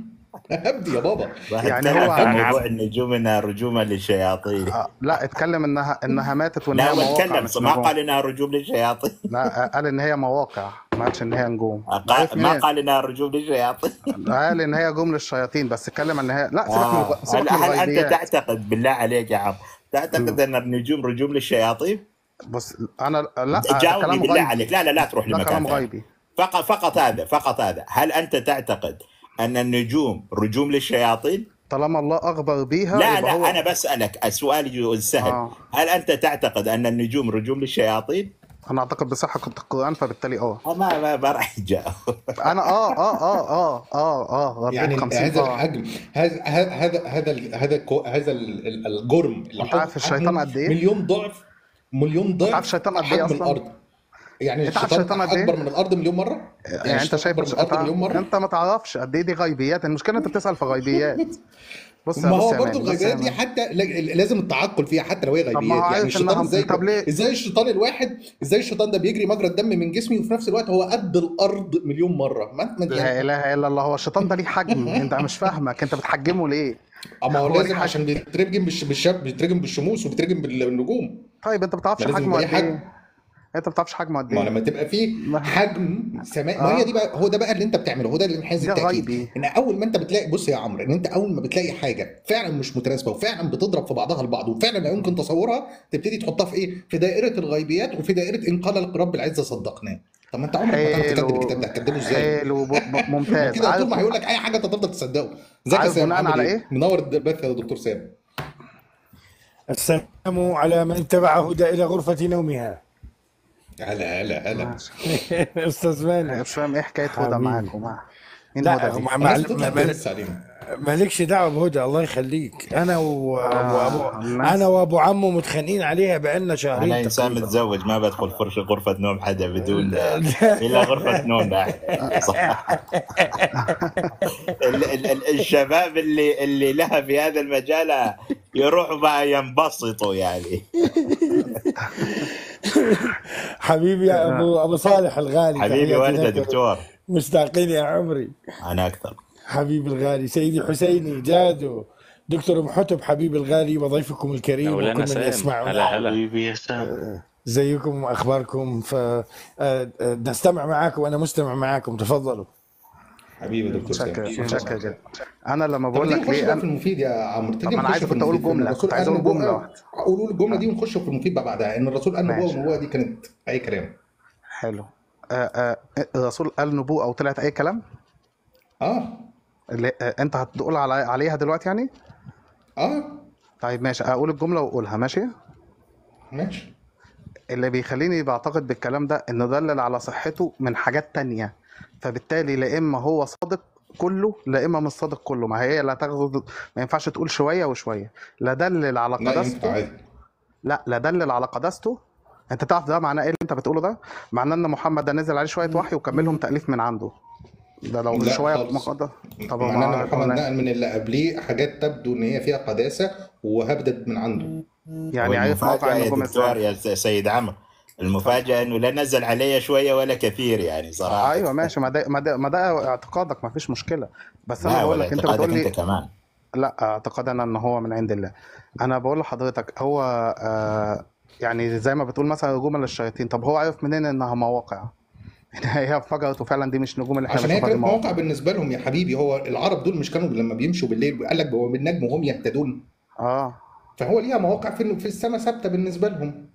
هبدي يا بابا واحد يعني كلم هو عن انا موضوع عبد النجوم انها رجوما للشياطين آه، لا اتكلم انها انها ماتت وان لا هي هو مواقع اتكلم مش ما نجوم قال انها رجوم للشياطين لا آه، قال ان هي مواقع ما قالش ان هي نجوم قال- عارف ما منين قال انها رجوم للشياطين قال ان هي جمل الشياطين بس اتكلم ان هي لا سيبك من اه الغ... هل, سيبك من هل انت الغيبيات تعتقد بالله عليك يا عم تعتقد مم. ان النجوم رجوم للشياطين؟ بص انا لا ده جاوبني كلام بالله غيبي عليك لا لا لا تروح ده لمكان كلام ثاني غيبي فقط فقط هذا فقط هذا هل انت تعتقد ان النجوم رجوم للشياطين؟ طالما الله اخبر بيها لا يبقى لا هو انا بسالك السؤال السهل اه هل انت تعتقد ان النجوم رجوم للشياطين؟ انا اعتقد بصحه القران فبالتالي اه ما ما ما راح يجاوب انا اه اه اه اه اه اه غطيت يعني 50 هذا فرع الحجم هذا هذا هذا ال- هذا الكو- هذا ال- ال- الجرم اللي انت عارف حجمه الشيطان قد ايه؟ مليون ضعف مليون ضعف عارف الشيطان قد ايه حجم أصلاً؟ الارض يعني انت عارف الشيطان الشيطان قد ايه؟ اكبر من الارض مليون مره يعني انت الشيطان شايف اكبر من الارض مليون مره انت ما تعرفش قد ايه دي غيبيات المشكله انت بتسال في غيبيات بص يا ما بص هو يا برضه مان بص يا الغيبيات دي مان حتى لا- لازم التعقل فيها حتى لو هي طب ما هو غيبيات يعني عارف الشيطان انها ازاي طب ليه ازاي الشيطان الواحد ازاي الشيطان ده بيجري مجرى الدم من جسمي وفي نفس الوقت هو قد الارض مليون مره ما ما لا يعني اله الا الله هو الشيطان ده ليه حجم انت مش فاهمك انت بتحجمه ليه اما هو هو ليه لازم حجم عشان بيترجم بالش... بالشاب بيترجم بالشموس وبيترجم بالنجوم طيب انت ما ما بتعرفش لازم حجمه يبقى قد ليه ايه حجم انت ما بتعرفش حجمه قد ما ايه لما تبقى فيه ما- حجم سماء ما هي اه دي بقى هو ده بقى اللي انت بتعمله هو ده اللي انحاز ده التاكيد غيبي ان اول ما انت بتلاقي بص يا عمرو ان انت اول ما بتلاقي حاجه فعلا مش متناسبه وفعلا بتضرب في بعضها البعض وفعلا لا يمكن تصورها تبتدي تحطها في ايه في دائره الغيبيات وفي دائره ان قال لك رب العزه صدقناه طب ما انت عمرك ما تعرف تكذب الكتاب ده حلو هتكذبه ازاي حلو ب- ب- ما ممتاز كده طول عارف ما هيقول لك اي حاجه انت تفضل تصدقه ازيك يا عارف سام بناء عامل على ايه ايه منور البث يا دكتور سام السلام على من تبع هدى إلى غرفة نومها هلا هلا هلا ماشي أستاذ مانع مش فاهم ايه حكايه هدى حبيبي معاكم مع مين لا هدى دي مع- الناس مع- بتطلع ما- تدرس علينا مالكش دعوة بهدى الله يخليك أنا و- وأبو آه الناس أنا وأبو عمو متخانقين عليها بقالنا انا شهرين انسان تقريبا متزوج ما بدخل فرش غرفه نوم حدا بدون الا غرفه نوم واحده صح ال- ال- ال- الشباب اللي اللي لها في هذا المجال يروحوا بقى ينبسطوا يعني حبيبي يا أبو أبو صالح الغالي حبيبي تحياتي ورده لك دكتور مشتاقين يا عمري انا اكثر حبيبي الغالي سيدي حسيني جادو دكتور ابو حتب حبيبي الغالي وضيفكم الكريم مولانا وكل من سام يسمعنا هلا هلا حبيبي يا سام زيكم واخباركم ف آه، آه، نستمع معاكم وانا مستمع معاكم تفضلوا حبيبي يا دكتور سام متشكر متشكر جدا انا لما طب بقول تيجي لك نخش ليه بقى أنا... في المفيد يا عمرو طب تيجي ما انا نخش عايز في كنت اقول المفيد لان جمله الرسول كنت قال عايز اقول جمله نبوءه واحده قولوا الجمله دي ونخش في المفيد بقى بعدها ان الرسول قال نبوه ماشي والنبوه دي كانت اي كلام حلو آه آه الرسول قال نبوءه او طلعت اي كلام اه اللي... آه انت هتقول على... عليها دلوقتي يعني اه طيب ماشي اقول الجمله واقولها ماشي ماشي اللي بيخليني بعتقد بالكلام ده انه دلل على صحته من حاجات تانية فبالتالي لا اما هو صادق كله لا اما مش صادق كله ما هي لا تاخد ما ينفعش تقول شويه وشويه لا دلل على لا ينفع قداسته عادي لا لا دلل على قداسته انت تعرف ده معناه ايه اللي انت بتقوله ده معناه ان محمد ده نزل عليه شويه وحي وكملهم تاليف من عنده ده لو لا شويه خالص مقدس طب معناه ان ما محمد ما- نقل من اللي قبليه حاجات تبدو ان هي فيها قداسه وهبدت من عنده يعني عارف موقع والمفاجاه يا النجوم دكتور ازاي يا س- سيد عمرو المفاجاه انه لا نزل علي شويه ولا كثير يعني صراحه ايوه ماشي ما ده ما ده, ما ده اعتقادك ما فيش مشكله بس انا لا بقول ولا لك انت اعتقادك بتقول انت لي كمان لا اعتقاد انا ان هو من عند الله انا بقول لحضرتك هو آه يعني زي ما بتقول مثلا جمل الشياطين طب هو عارف منين انها مواقع هي انفجرت وفعلا دي مش نجوم اللي احنا عشان هي بنشوفها دي كانت مواقع مواقع بالنسبه لهم يا حبيبي هو العرب دول مش كانوا لما بيمشوا بالليل قال لك هو بالنجم وهم يهتدون اه فهو ليها مواقع في في السماء ثابته بالنسبه لهم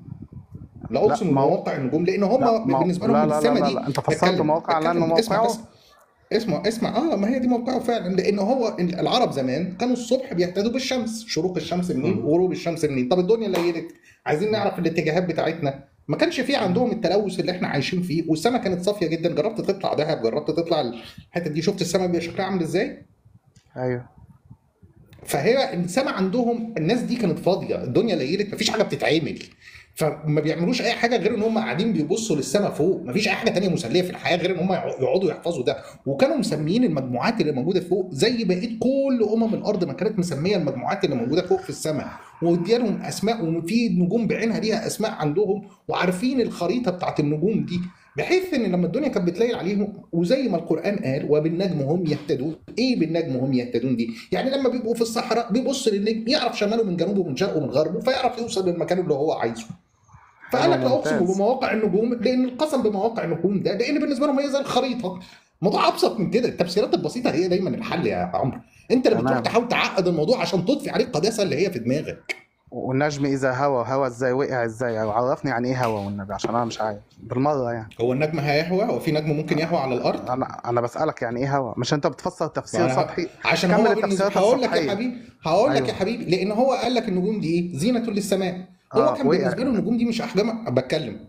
لا لا اقسم ما هو بمواقع النجوم لان لا هم ما بالنسبه لا لهم لا لا السماء لا, دي لا. انت فسرت اتكلم مواقع لانه اتكلم اسمع موقعه بس اسمع اسمع اه ما هي دي موقعه فعلا لان هو العرب زمان كانوا الصبح بيهتدوا بالشمس شروق الشمس منين وغروب الشمس منين طب الدنيا ليلت عايزين نعرف الاتجاهات بتاعتنا ما كانش في عندهم التلوث اللي احنا عايشين فيه والسماء كانت صافيه جدا جربت تطلع دهب جربت تطلع الحته دي شفت السماء بيبقى شكلها عامل ازاي ايوه فهي السماء عندهم الناس دي كانت فاضيه الدنيا ليلت مفيش حاجه بتتعمل فما بيعملوش اي حاجه غير ان هم قاعدين بيبصوا للسماء فوق مفيش اي حاجه تانية مسليه في الحياه غير ان هم يقعدوا يحفظوا ده وكانوا مسميين المجموعات اللي موجوده فوق زي بقيه كل امم الارض ما كانت مسميه المجموعات اللي موجوده فوق في السماء واديالهم اسماء وفي نجوم بعينها ليها اسماء عندهم وعارفين الخريطه بتاعت النجوم دي بحيث ان لما الدنيا كانت بتليل عليهم وزي ما القران قال وبالنجم هم يهتدون ايه بالنجم هم يهتدون دي يعني لما بيبقوا في الصحراء بيبص للنجم يعرف شماله من جنوبه ومن شرقه ومن غربه فيعرف يوصل للمكان اللي هو عايزه فقال لك لا اقسم ممتاز. بمواقع النجوم لان القسم بمواقع النجوم ده لان بالنسبه لهم هي زي الخريطه موضوع ابسط من كده التفسيرات البسيطه هي دايما الحل يا عمرو انت اللي بتروح تمام. تحاول تعقد الموضوع عشان تضفي عليه القداسه اللي هي في دماغك والنجم اذا هوى هوى ازاي وقع ازاي او عرفني يعني ايه هوى والنبي عشان انا مش عارف بالمره يعني هو النجم هيهوى هو في نجم ممكن يهوى على الارض انا انا بسالك يعني ايه هوى مش انت بتفسر تفسير وأنا- سطحي عشان كمل هو بالنسبه التفسيرات هقول لك يا السطحيه حبيبي هقول لك أيوة. يا حبيبي لان هو قال لك النجوم دي ايه زينه للسماء هو آه، كان وقع. بالنسبه له النجوم دي مش احجام بتكلم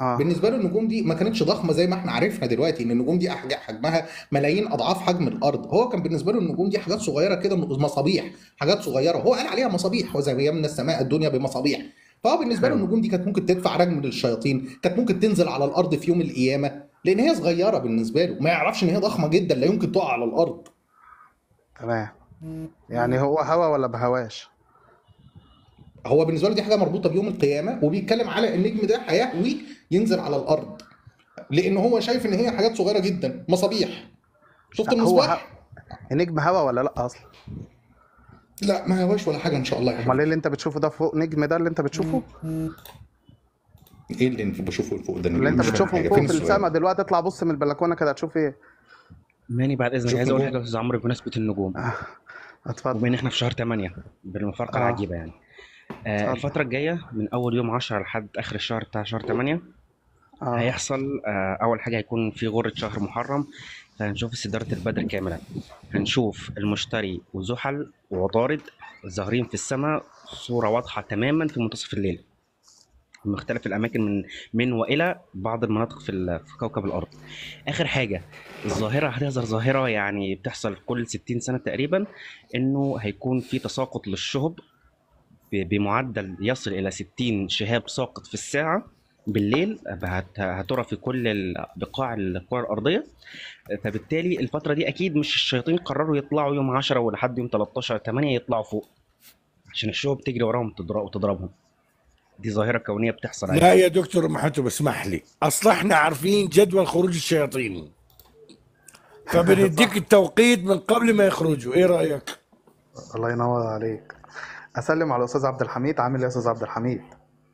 اه بالنسبه له النجوم دي ما كانتش ضخمه زي ما احنا عرفنا دلوقتي ان النجوم دي أحج- حجمها ملايين اضعاف حجم الارض هو كان بالنسبه له النجوم دي حاجات صغيره كده مصابيح حاجات صغيره هو قال عليها مصابيح وزينا السماء الدنيا بمصابيح فهو بالنسبه له حلو النجوم دي كانت ممكن تدفع رجم للشياطين كانت ممكن تنزل على الارض في يوم القيامه لان هي صغيره بالنسبه له ما يعرفش ان هي ضخمه جدا لا يمكن تقع على الارض تمام يعني هو هوا ولا بهواش هو بالنسبه له دي حاجه مربوطه بيوم القيامه وبيتكلم على النجم ده هيهوي ينزل على الارض لان هو شايف ان هي حاجات صغيره جدا مصابيح شفت لا هو ه... المصباح النجم هوا ولا لا اصلا لا ما هواش ولا حاجه ان شاء الله يا امال حبيبي ايه اللي انت بتشوفه ده فوق نجم ده اللي انت بتشوفه ايه اللي انت بشوفه فوق ده اللي انت مش فاهم بتشوفه حاجه فوق فين في السؤال السماء دلوقتي اطلع بص من البلكونه كده هتشوف ايه ماني بعد اذنك شوف عايز اقول نجوم حاجه يا استاذ عمرو بمناسبه النجوم اتفضل وبما ان احنا في شهر 8 بالمفارقه اه العجيبه يعني آه اتفضل الفتره الجايه من اول يوم 10 لحد اخر الشهر بتاع شهر 8 اه هيحصل آه اول حاجه هيكون في غره شهر محرم فهنشوف استداره البدر كاملا هنشوف المشتري وزحل وعطارد ظاهرين في السماء صوره واضحه تماما في منتصف الليل من مختلف الاماكن من من والى بعض المناطق في ال- في كوكب الارض اخر حاجه الظاهره هتظهر ظاهره يعني بتحصل كل 60 سنه تقريبا انه هيكون في تساقط للشهب ب- بمعدل يصل الى 60 شهاب ساقط في الساعه بالليل هت- هترى في كل ال- بقاع الكره الارضيه فبالتالي الفتره دي اكيد مش الشياطين قرروا يطلعوا يوم 10 ولحد يوم 13 8 يطلعوا فوق عشان الشهب تجري وراهم تضرب وتضربهم دي ظاهره كونيه بتحصل لا عادي يا دكتور محتوب اسمح لي اصل احنا عارفين جدول خروج الشياطين فبنديك صح التوقيت من قبل ما يخرجوا ايه رايك الله ينور عليك اسلم على الاستاذ عبد الحميد عامل ايه يا استاذ عبد الحميد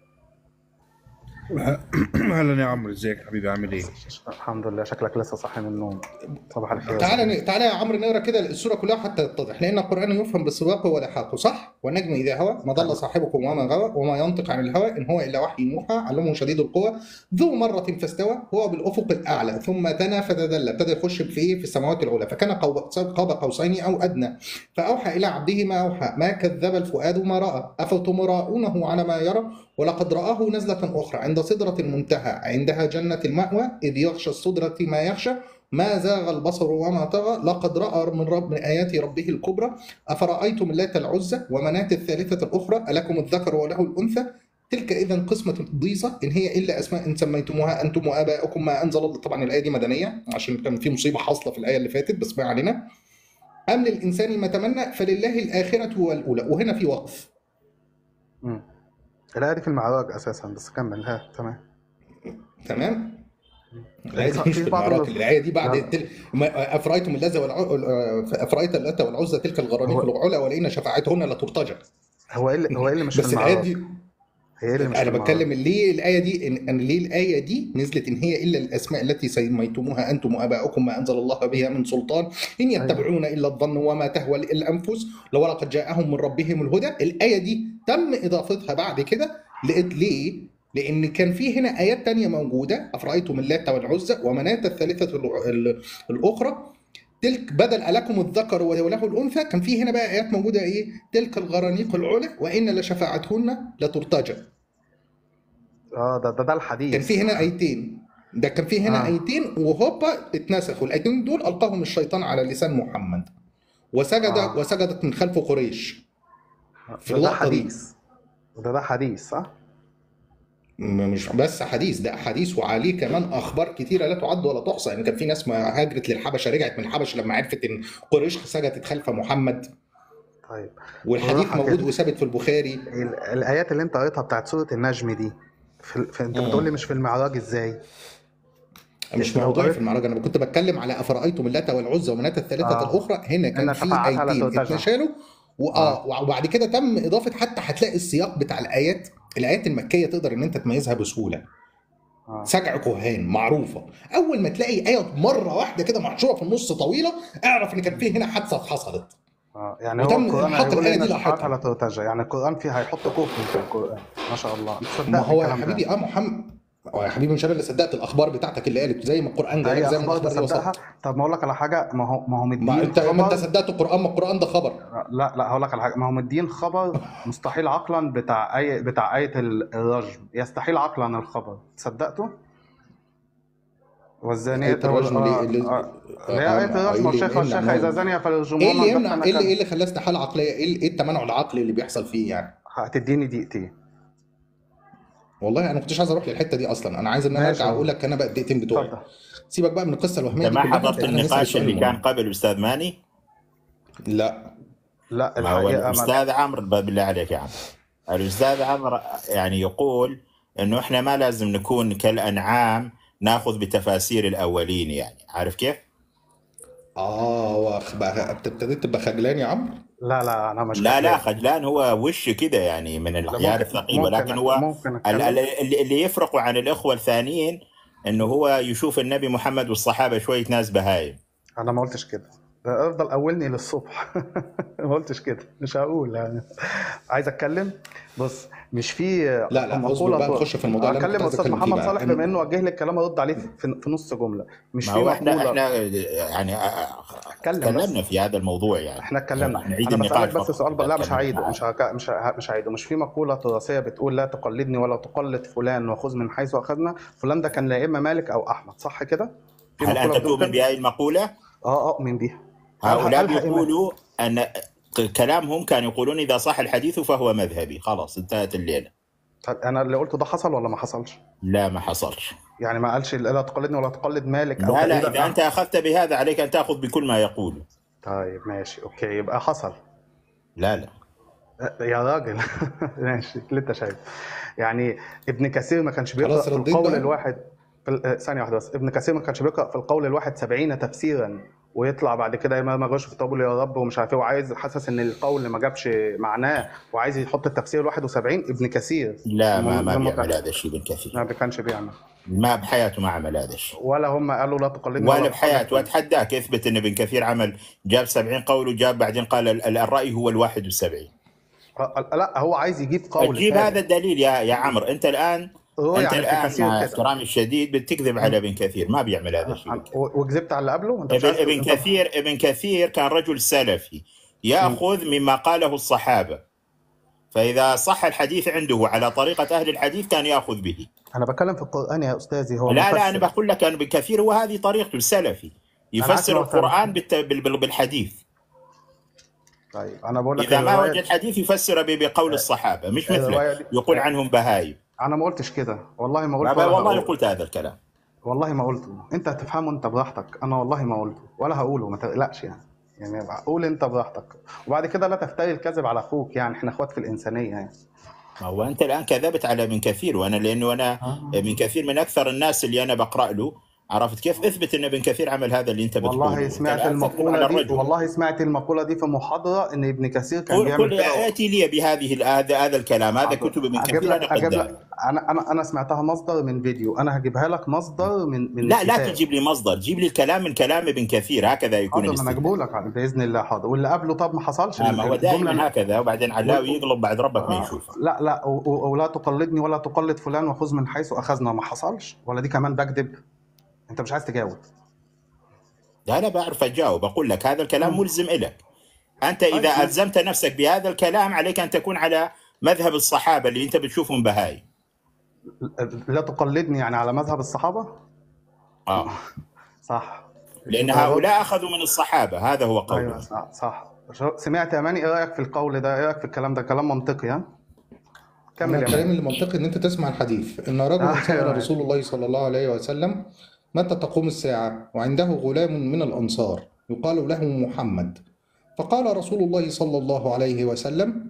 اهلا يا عمرو ازيك حبيبي عامل ايه؟ الحمد لله شكلك لسه صاحي من النوم صباح الخير يا تعالى زميلي ن- تعالى يا عمرو نقرا كده السوره كلها حتى يتضح لان القران يفهم بالسواق ولحاقه صح والنجم اذا هوى ما ضل صاحبكم وما غوى وما ينطق عن الهوى ان هو الا وحي يوحى علمه شديد القوى ذو مره فاستوى هو بالافق الاعلى ثم دنا فتدلى ابتدى يخش في ايه في السماوات العلى فكان قاب قاب قوسين او ادنى فاوحى الى عبده ما اوحى ما كذب الفؤاد ما راى افتمراؤونه على ما يرى ولقد رآه نزلة أخرى عند سدرة المنتهى عندها جنة المأوى إذ يغشى السدرة ما يغشى ما زاغ البصر وما طغى لقد رأى من رب من آيات ربه الكبرى أفرأيتم اللات العزى ومناة الثالثة الأخرى ألكم الذكر وله الأنثى تلك إذا قسمة ضيصة إن هي إلا أسماء إن سميتموها أنتم وآباؤكم ما أنزل الله طبعا الآية دي مدنية عشان كان في مصيبة حاصلة في الآية اللي فاتت بس ما علينا أم للإنسان ما تمنى فلله الآخرة والأولى وهنا في وقف مم. الآية دي في المعراج أساسا بس كمل ها تمام تمام الآية يعني دي ص- مش في في بعض المعراك ال- الآية دي لا بعد لا تل... ما- أفرأيتم اللذة والع... أفرأيت اللات والعزى تلك الغرانيق هو العلا ولئن شفاعتهن لترتجى هو ايه اللي هو ايه اللي مش في بس الآية المعراج؟ دي هي ايه اللي مش في انا المعراج؟ بتكلم ليه الايه دي ان إن ليه الايه دي نزلت ان هي الا الاسماء التي سميتموها انتم واباؤكم ما انزل الله بها من سلطان ان ايوه يتبعون الا الظن وما تهوى الانفس لو لقد جاءهم من ربهم الهدى الايه دي تم اضافتها بعد كده لقيت ليه لان كان في هنا ايات تانية موجوده افرايتم اللات والعزى ومناه الثالثه الع- ال- الاخرى تلك بدل ألكم الذكر وله الأنثى كان في هنا بقى آيات موجودة إيه تلك الغرانيق العلا وإن لشفاعتهن لترتجى اه ده ده ده كان الحديث في هنا ايتين ده كان في هنا اه ايتين وهوبا اتنسخوا الايتين دول القاهم الشيطان على لسان محمد وسجد اه وسجدت من خلفه قريش في ده ده اللقطه دي حديث ده ده حديث صح؟ م- مش بس حديث ده حديث وعليه كمان اخبار كتيره لا تعد ولا تحصى يعني كان في ناس ما هاجرت للحبشه رجعت من الحبشه لما عرفت ان قريش سجدت خلف محمد طيب والحديث بالراحة موجود كده وثابت في البخاري ال- الآيات اللي أنت قريتها بتاعت سورة النجم دي في, في أنت بتقول لي مم. مش في المعراج إزاي؟ مش لو موضوعي قريت في المعركه انا كنت بتكلم على افرايتم اللات والعزى ومناه الثالثه اه الاخرى هنا إن كان في شفاعتها لا ايتين ترتجى اتنشالوا اه واه وبعد كده تم اضافه حتى هتلاقي السياق بتاع الايات الايات المكيه تقدر ان انت تميزها بسهوله اه سجع كهان معروفه اول ما تلاقي ايه مره واحده كده محشوره في النص طويله اعرف ان كان في هنا حادثه حصلت اه يعني هو وتم القرآن حط هيقول الايه إن دي شفاعتها لاحقا لا ترتجى يعني القرآن فيه هيحط كفر في القرآن ما شاء الله أنت ما صدقت هو يا الكلام ده حبيبي اه محمد هو يا حبيبي مش انا اللي صدقت الاخبار بتاعتك اللي قالت زي ما القران جاي هي زي ما اخبار الاخبار دي تصدقها وصلت طب ما اقول لك على حاجه ما هو ما هو ما مدين انت ما انت خبر صدقت القران ما القران ده خبر لا لا هقول لك على حاجه ما هو مدين خبر مستحيل عقلا بتاع اي بتاع ايه ال- الرجم يستحيل عقلا الخبر صدقته والزانية ايه الرجم ليه اللي اللي هي آه، آية آه، الرجم ايه اللي والشيخ يمنع والشيخة إذا إنه- زني ايه فالرجموهما اللي البتة يمنع ايه اللي ايه نكالا اللي خلاه استحاله عقليه ايه اللي- ايه التمنع العقلي اللي بيحصل فيه يعني هتديني دقيقتين والله انا ما كنتش عايز اروح للحته دي اصلا انا عايز ان انا ماشي ارجع اقول لك انا بقى الدقيقتين بتوعي اتفضل سيبك بقى من القصه انت الوهميه دي ما كلها حضرت احنا نسال النقاش السؤال اللي كان المهم قبل استاذ ماني لا لا ما هو الحقيقة ما الاستاذ عمرو بالله عليك يا عم الاستاذ عمرو يعني يقول انه احنا ما لازم نكون كالانعام ناخذ بتفاسير الاولين يعني عارف كيف؟ اه واخ بقى ابتديت تبقى خجلان يا عمرو لا لا أنا مش لا لا خجلان خجلان هو وش كده يعني من لا العيال ممكن الثقيل ولكن ممكن هو ممكن ال- أتكلم ال- اللي اللي يفرق عن الاخوه الثانيين انه هو يشوف النبي محمد والصحابه شويه ناس بهايم أنا ما قلتش كده ده افضل اولني للصبح ما قلتش كده مش هقول يعني عايز اتكلم بص مش في لا لا اصبر مقوله بقى طو- نخش في الموضوع اللي انا كنت اكلم عايز استاذ اتكلم فيه محمد بقى صالح بما إن- انه وجه لي الكلام ارد عليه في في نص جمله مش ما في هو احنا مقوله احنا يعني اتكلم تكلمنا بس في هذا الموضوع يعني احنا اتكلمنا نعيد انا بسالك النقاش بس فقط سؤال ب... إذا لا مش تكلمنا هعيده معاه مش هك... مش ه... مش هعيده مش في مقوله تراثيه بتقول لا تقلدني ولا تقلد فلان وخذ من حيث اخذنا فلان ده كان لا اما مالك او احمد صح كده في هل مقوله انت بتقول تؤمن كده بهذه المقوله؟ اه اؤمن بيها قالها هؤلاء قالها امام يقولوا ان كلامهم كان يقولون اذا صح الحديث فهو مذهبي خلاص انتهت الليله طب انا اللي قلته ده حصل ولا ما حصلش لا ما حصلش يعني ما قالش لا تقلدني ولا تقلد مالك او لا كده لا اذا انت اخذت بهذا عليك ان تاخذ بكل ما يقول طيب ماشي اوكي يبقى حصل لا لا يا راجل ماشي اللي انت شايفه يعني ابن كثير ما كانش بيقرا خلاص في رديت القول بقى الواحد في ال- آه، ثانيه واحده بس ابن كثير ما كانش بيقرا في القول الواحد سبعين تفسيرا ويطلع بعد كده ما ما جاش في طابل يا رب ومش عارف ايه وعايز حاسس ان القول ما جابش معناه وعايز يحط التفسير 71 ابن كثير لا ما م- ما لما بيعمل كان هذا الشيء ابن كثير ما كانش بيعمل ما بحياته ما عمل هذا الشيء ولا هم قالوا لا تقلدني ولا ولا بحياته تقلد واتحداك اثبت ان ابن كثير عمل جاب 70 قول وجاب بعدين قال ال- ال- الراي هو ال 71 آه، لا هو عايز يجيب قول تجيب هذا ثابت الدليل يا يا عمرو انت الان روي انت عن ابن الان كثير مع كده احترامي الشديد بتكذب على ابن كثير ما بيعمل هذا الشيء ابن عن- كثير و- وكذبت على اللي قبله انت مش ابن عايز ابن انت كثير ابن كثير كان رجل سلفي ياخذ مما قاله الصحابه فاذا صح الحديث عنده على طريقه اهل الحديث كان ياخذ به انا بتكلم في القران يا استاذي هو لا لا انا مفسر بقول لك انا ابن كثير هو هذه طريقته السلفي انا عارف ان يفسر هو سلف القران بالت- بال- بال- بالحديث طيب انا بقول لك اذا ما الروايه وجد حديث يفسر ب- بقول الصحابه مش مثلك الروايه دي يقول عنهم بهايم انا ما قلتش كده والله ما ما قلت ما- ولا والله هقول قلت هذا الكلام والله ما قلته انت هتفهمه انت براحتك انا والله ما قلته ولا هقوله ما تقلقش يعني يعني قول انت براحتك وبعد كده لا تفتري الكذب على اخوك يعني احنا اخوات في الانسانيه يعني ما هو انت الان كذبت على ابن كثير وانا لانه انا آه. ابن كثير من اكثر الناس اللي انا بقرا له عرفت كيف اثبت ان ابن كثير عمل هذا اللي انت بتقوله والله انت سمعت الان تكذب على المقوله دي الرجل والله سمعت المقوله دي في محاضره ان ابن كثير كان قل بيعمل قل كده و... اتي لي بهذه ال- هذا هذا الكلام هذا حاضر كتب ابن اجيب كثير لك انا اجيب قدامي لك انا انا انا سمعتها مصدر من فيديو انا هجيبها لك مصدر من من لا لا كتاب تجيب لي مصدر جيب لي الكلام من كلام ابن كثير هكذا يكون حاضر ما انا الاستدلال اجيبه لك باذن الله حاضر واللي قبله طب ما حصلش آه ما هو الجمله دائما هكذا وبعدين علاوي و... يقلب بعد ربك ما آه يشوفه لا لا و- و- ولا تقلدني ولا تقلد فلان وخذ من حيث اخذنا ما حصلش ولا دي كمان بكذب انت مش عايز تجاوب لا انا بعرف اجاوب اقول لك هذا الكلام مم. ملزم لك انت طيب اذا ماشي الزمت نفسك بهذا الكلام عليك ان تكون على مذهب الصحابه اللي انت بتشوفهم بهاي لا تقلدني يعني على مذهب الصحابه اه صح لان يبقى الرد هؤلاء اخذوا من الصحابه هذا هو ايوه قولهم صح صح شو- سمعت يا ماني ايه رايك في القول ده ايه رايك في الكلام ده كلام منطقي ها انا كمل يا الكلام ماني اللي منطقي ان انت تسمع الحديث ان رجلا سأل ايوه رسول الله صلى الله عليه وسلم متى تقوم الساعة وعنده غلام من الأنصار يقال له محمد فقال رسول الله صلى الله عليه وسلم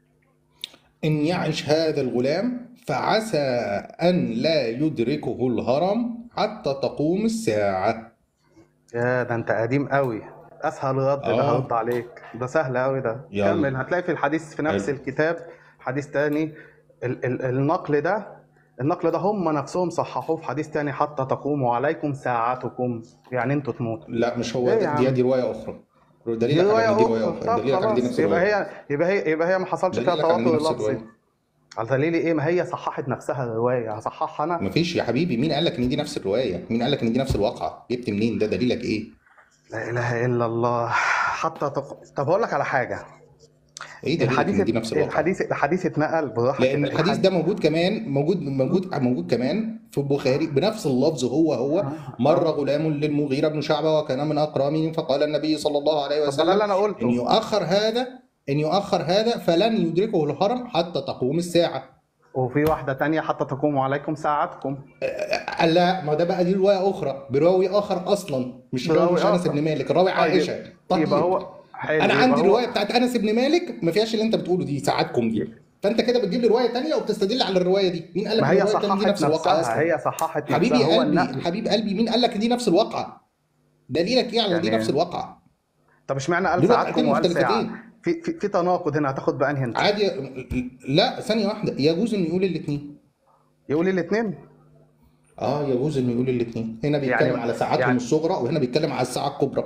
إن يعش هذا الغلام فعسى أن لا يدركه الهرم حتى تقوم الساعة يا ده انت قديم قوي اسهل رد ده آه هرد عليك ده سهل قوي ده يلا كمل هتلاقي في الحديث في نفس حلو الكتاب حديث تاني ال ال النقل ده النقل ده هم نفسهم صححوه في حديث تاني حتى تقوموا عليكم ساعتكم يعني انتوا تموتوا لا مش هو ايه ده يا دي, عم دي رواية أخرى دي دليلك على رواية إن دي رواية أخرى أخرى طب دليلك على دي خلاص نفس يبقى الرواية هي يبقى هي يبقى هي ما حصلش فيها دليلك على إن دي تواتر نفس لفظي الرواية على دليل ايه ما هي صححت نفسها الروايه هصححها انا مفيش يا حبيبي مين قال لك ان دي نفس الروايه مين قال لك ان دي نفس الواقعه جبت منين ده دليلك ايه لا اله الا الله حتى تق... طب اقول لك على حاجه ايه دليلك الحديث ان دي نفس الواقعه الحديث الحديث اتنقل براحه لان كده. الحديث الحد- ده موجود كمان موجود موجود موجود كمان في البخاري بنفس اللفظ هو هو مر غلام للمغيرة بن شعبة وكان من أقرامهم فقال النبي صلى الله عليه طب ده وسلم اللي انا قلته إن يؤخر هذا إن يؤخر هذا فلن يدركه الهرم حتى تقوم الساعة وفي واحده تانية حتى تقوم عليكم ساعتكم قال لا ما ده بقى دي رواية أخرى براوي آخر أصلا مش راوي براوي مش أنس آخر. بن مالك الراوي طيب، عائشة طيب يبقى هو حلو أنا يبقى عندي هو- الرواية بتاعت أنس بن مالك ما فيهاش اللي أنت بتقوله دي ساعاتكم دي فأنت كده بتجيب لي رواية تانية وبتستدل على الرواية دي مين قال لك ما إن هي الرواية التانية دي صححت نفس الواقعة نفسها أصلا هي صححت حبيبي نفسها هو قلبي النقل حبيب قلبي مين قال لك دي نفس الواقعة دليلك ايه على دي يعني- نفس الواقعة طب اشمعنى قال دول ساعتكم واقعتين وقال مختلفتين. ساعه في في, في تناقض هنا هتاخد بانهي انت عادي لا ثانية واحدة يجوز انه يقول الاثنين يقول الاثنين اه يجوز انه يقول الاثنين هنا بيتكلم يعني- على ساعاتهم يعني- الصغرى وهنا بيتكلم على الساعة الكبرى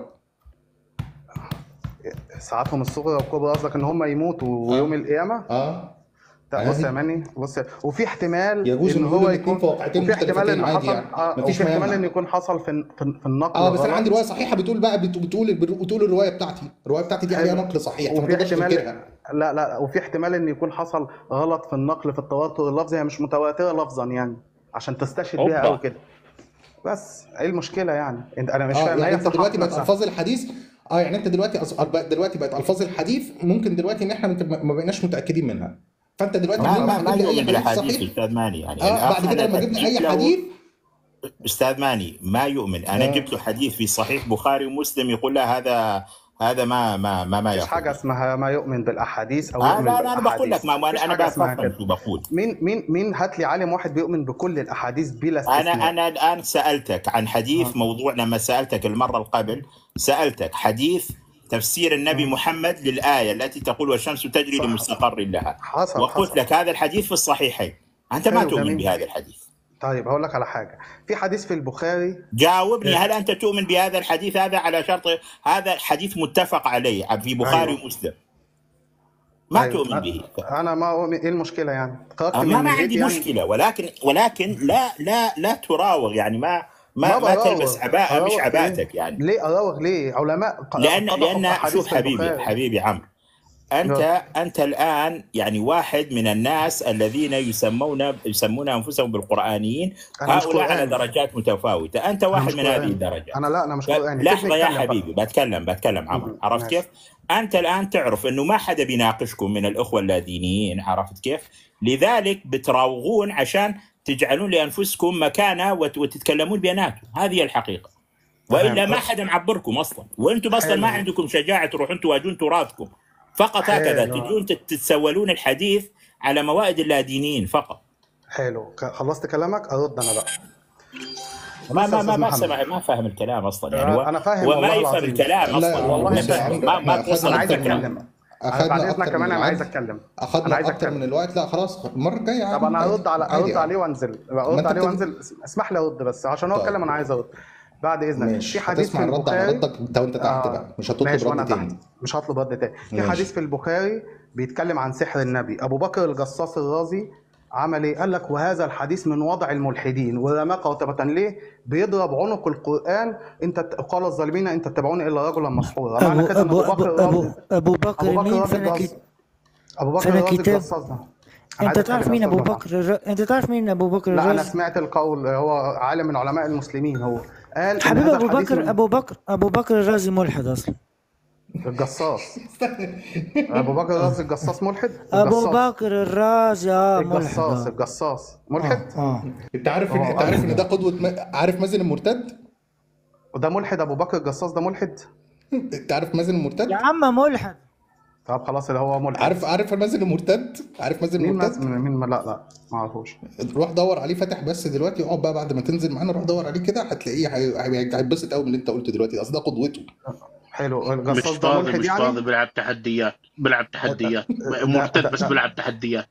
ساعاتهم الصغرى والكبرى قصدك ان هم يموتوا ويوم القيامه اه لا بص عادي. يا ماني بص وفي احتمال يجوز ان إنه يقول هو الاتنين يكون في واقعتين وفي احتمال مختلفتين ان عادي حصل يعني. آه مفيش وفي ما احتمال يمنع. ان يكون حصل في في, في النقل اه بس انا غلط. عندي رواية صحيحة بتقول بقى بت- بتقول بتقول الرواية بتاعتي الرواية بتاعتي دي عليها حلو. نقل صحيح فما وفي تقدرش احتمال تنكرها لا لا وفي احتمال ان يكون حصل غلط في النقل في التواتر اللفظي هي مش متواتره لفظا يعني عشان تستشهد بيها أوبا. قوي كده بس ايه المشكله يعني انت انا مش اه فاهم يعني هي انت دلوقتي صححت بقت نفسها. الفاظ الحديث اه يعني انت دلوقتي أص... بقى- دلوقتي بقت الفاظ الحديث ممكن دلوقتي ان احنا ما ما بقيناش متاكدين منها فانت دلوقتي ما بدون ما, ما تجيب لي اي يؤمن حديث بالاحاديث صحيح استاذ ماني يعني اه بعد الآخر كده لما أنا جبنا جبت اي له- حديث استاذ ماني ما يؤمن انا آه. جبت له حديث في صحيح بخاري ومسلم يقول لا هذا هذا ما ما ما ما مفيش يأخذ. حاجه اسمها ما يؤمن بالاحاديث او آه يؤمن لا لا انا بقول لك بالاحاديث ما ما مفيش انا حاجه اسمها بفهم كده شو بقول مين مين مين هات لي عالم واحد بيؤمن بكل الاحاديث بلا استثناء انا انا الان سالتك عن حديث آه. موضوع لما سالتك المره القبل سالتك حديث تفسير النبي محمد للايه التي تقول والشمس تجري صح. لمستقر لها حصل وقلت حصل لك هذا الحديث في الصحيحين انت ما حلو، تؤمن جميل. بهذا الحديث طيب هقول لك على حاجه في حديث في البخاري جاوبني هل انت تؤمن بهذا الحديث هذا على شرط هذا الحديث متفق عليه في بخاري أيوه. ومسلم ما أيوه. تؤمن به انا ما أؤمن ايه المشكله يعني خرجت من ما ما البيت عندي يعني مشكله ولكن ولكن لا لا لا تراوغ يعني ما ما ما ما براوغ. تلبس عباءه مش أراوغ عباءتك ليه؟ يعني ليه اراوغ ليه علماء ق- لان قضوا لان أحاديث شوف في حبيبي البخاري. حبيبي عمرو انت انت الان يعني واحد من الناس الذين يسمون يسمون انفسهم بالقرانيين أنا مش هؤلاء على قرآني. درجات متفاوته انت أنا واحد مش من هذه قرآني. الدرجات انا لا انا مش ف- قراني لحظه يا سيبني أتكلم حبيبي بتكلم بتكلم عمرو مم. عرفت ماشي. كيف؟ انت الان تعرف انه ما حدا بيناقشكم من الاخوه اللادينيين عرفت كيف؟ لذلك بتراوغون عشان تجعلون لانفسكم مكانه وت- وتتكلمون بيناتكم هذه الحقيقه والا تمام. ما حدا معبركم اصلا وانتم اصلا حلو. ما عندكم شجاعه تروحون تواجهون تراثكم فقط هكذا حلو. تجون تت- تتسولون الحديث على موائد اللادينيين فقط حلو ك- خلصت كلامك ارد انا بقى ما بص يا ما ما أستاذ ما محمد. سمع ما فاهم الكلام اصلا يعني هو انا فاهم هو ما والله يفهم العظيم. الكلام لا، اصلا والله ما- فاهم. ما ما لا، توصل انا عايز الفكره اتكلم انا اخذنا بعد اذنك اكتر كمان من انا عايز الوقت اتكلم انا اخذنا عايز اكتر اتكلم من الوقت لا خلاص المره الجايه طب عادي، انا هرد على عادي ارد يعني. عليه وانزل ما ارد أنت عليه بت- وانزل اسمح لي ارد بس عشان هو طيب. اتكلم انا عايز ارد بعد اذنك ماشي في حديث هتسمع في الرد على البخاري ردك انت وانت تحت آه. بقى مش هتطلب ماشي وانا رد تحت تاني مش هطلب رد تاني في ماشي. حديث في البخاري بيتكلم عن سحر النبي ابو بكر الجصاص الرازي عمل ايه؟ قال لك وهذا الحديث من وضع الملحدين ورماه قوتبة ليه؟ بيضرب عنق القرآن انت قال الظالمين ان تتبعون الا رجلا مسحورا معنى أبو كده ان أبو ابو أبو بكر أبو, الرازي أبو بكر ابو بكر مين الرازي فانا الجص- كت... ابو بكر فانا الرازي كتاب. الجصاص ده أنا أنت عايز تعرف أتكلم يا مين أبو أستاذ محمد. بكر الر... أنت تعرف مين أبو بكر لا انا الرازي؟ سمعت القول هو عالم من علماء المسلمين هو قال إن حبيبي هذا أبو الحديث بكر من- أبو بكر أبو بكر الرازي ملحد أصلا الجصاص ابو بكر الرازي الجصاص ملحد أبو الجصاص. بكر الرازي آه ملحد الجصاص آه. الجصاص ملحد آه. آه. انت عارف هو انت عارف ان ده قدوه م... عارف مازن المرتد وده ملحد ابو بكر الجصاص ده ملحد انت عارف مازن المرتد يا عم ملحد طب خلاص اللي هو ملحد عارف عارف مازن المرتد عارف مازن مين المرتد مز... مين لا لا ما اعرفوش روح دور عليه فاتح بس دلوقتي اقعد بقى بعد ما تنزل معانا روح دور عليه كده هتلاقيه هي- هي- هيتبسط قوي من اللي انت قلته دلوقتي اصل ده قدوته حلو مش الجصاص ده فاضي ملحد مش يعني فاضي بيلعب تحديات بيلعب تحديات ده- مرتد ده- بس ده- بيلعب تحديات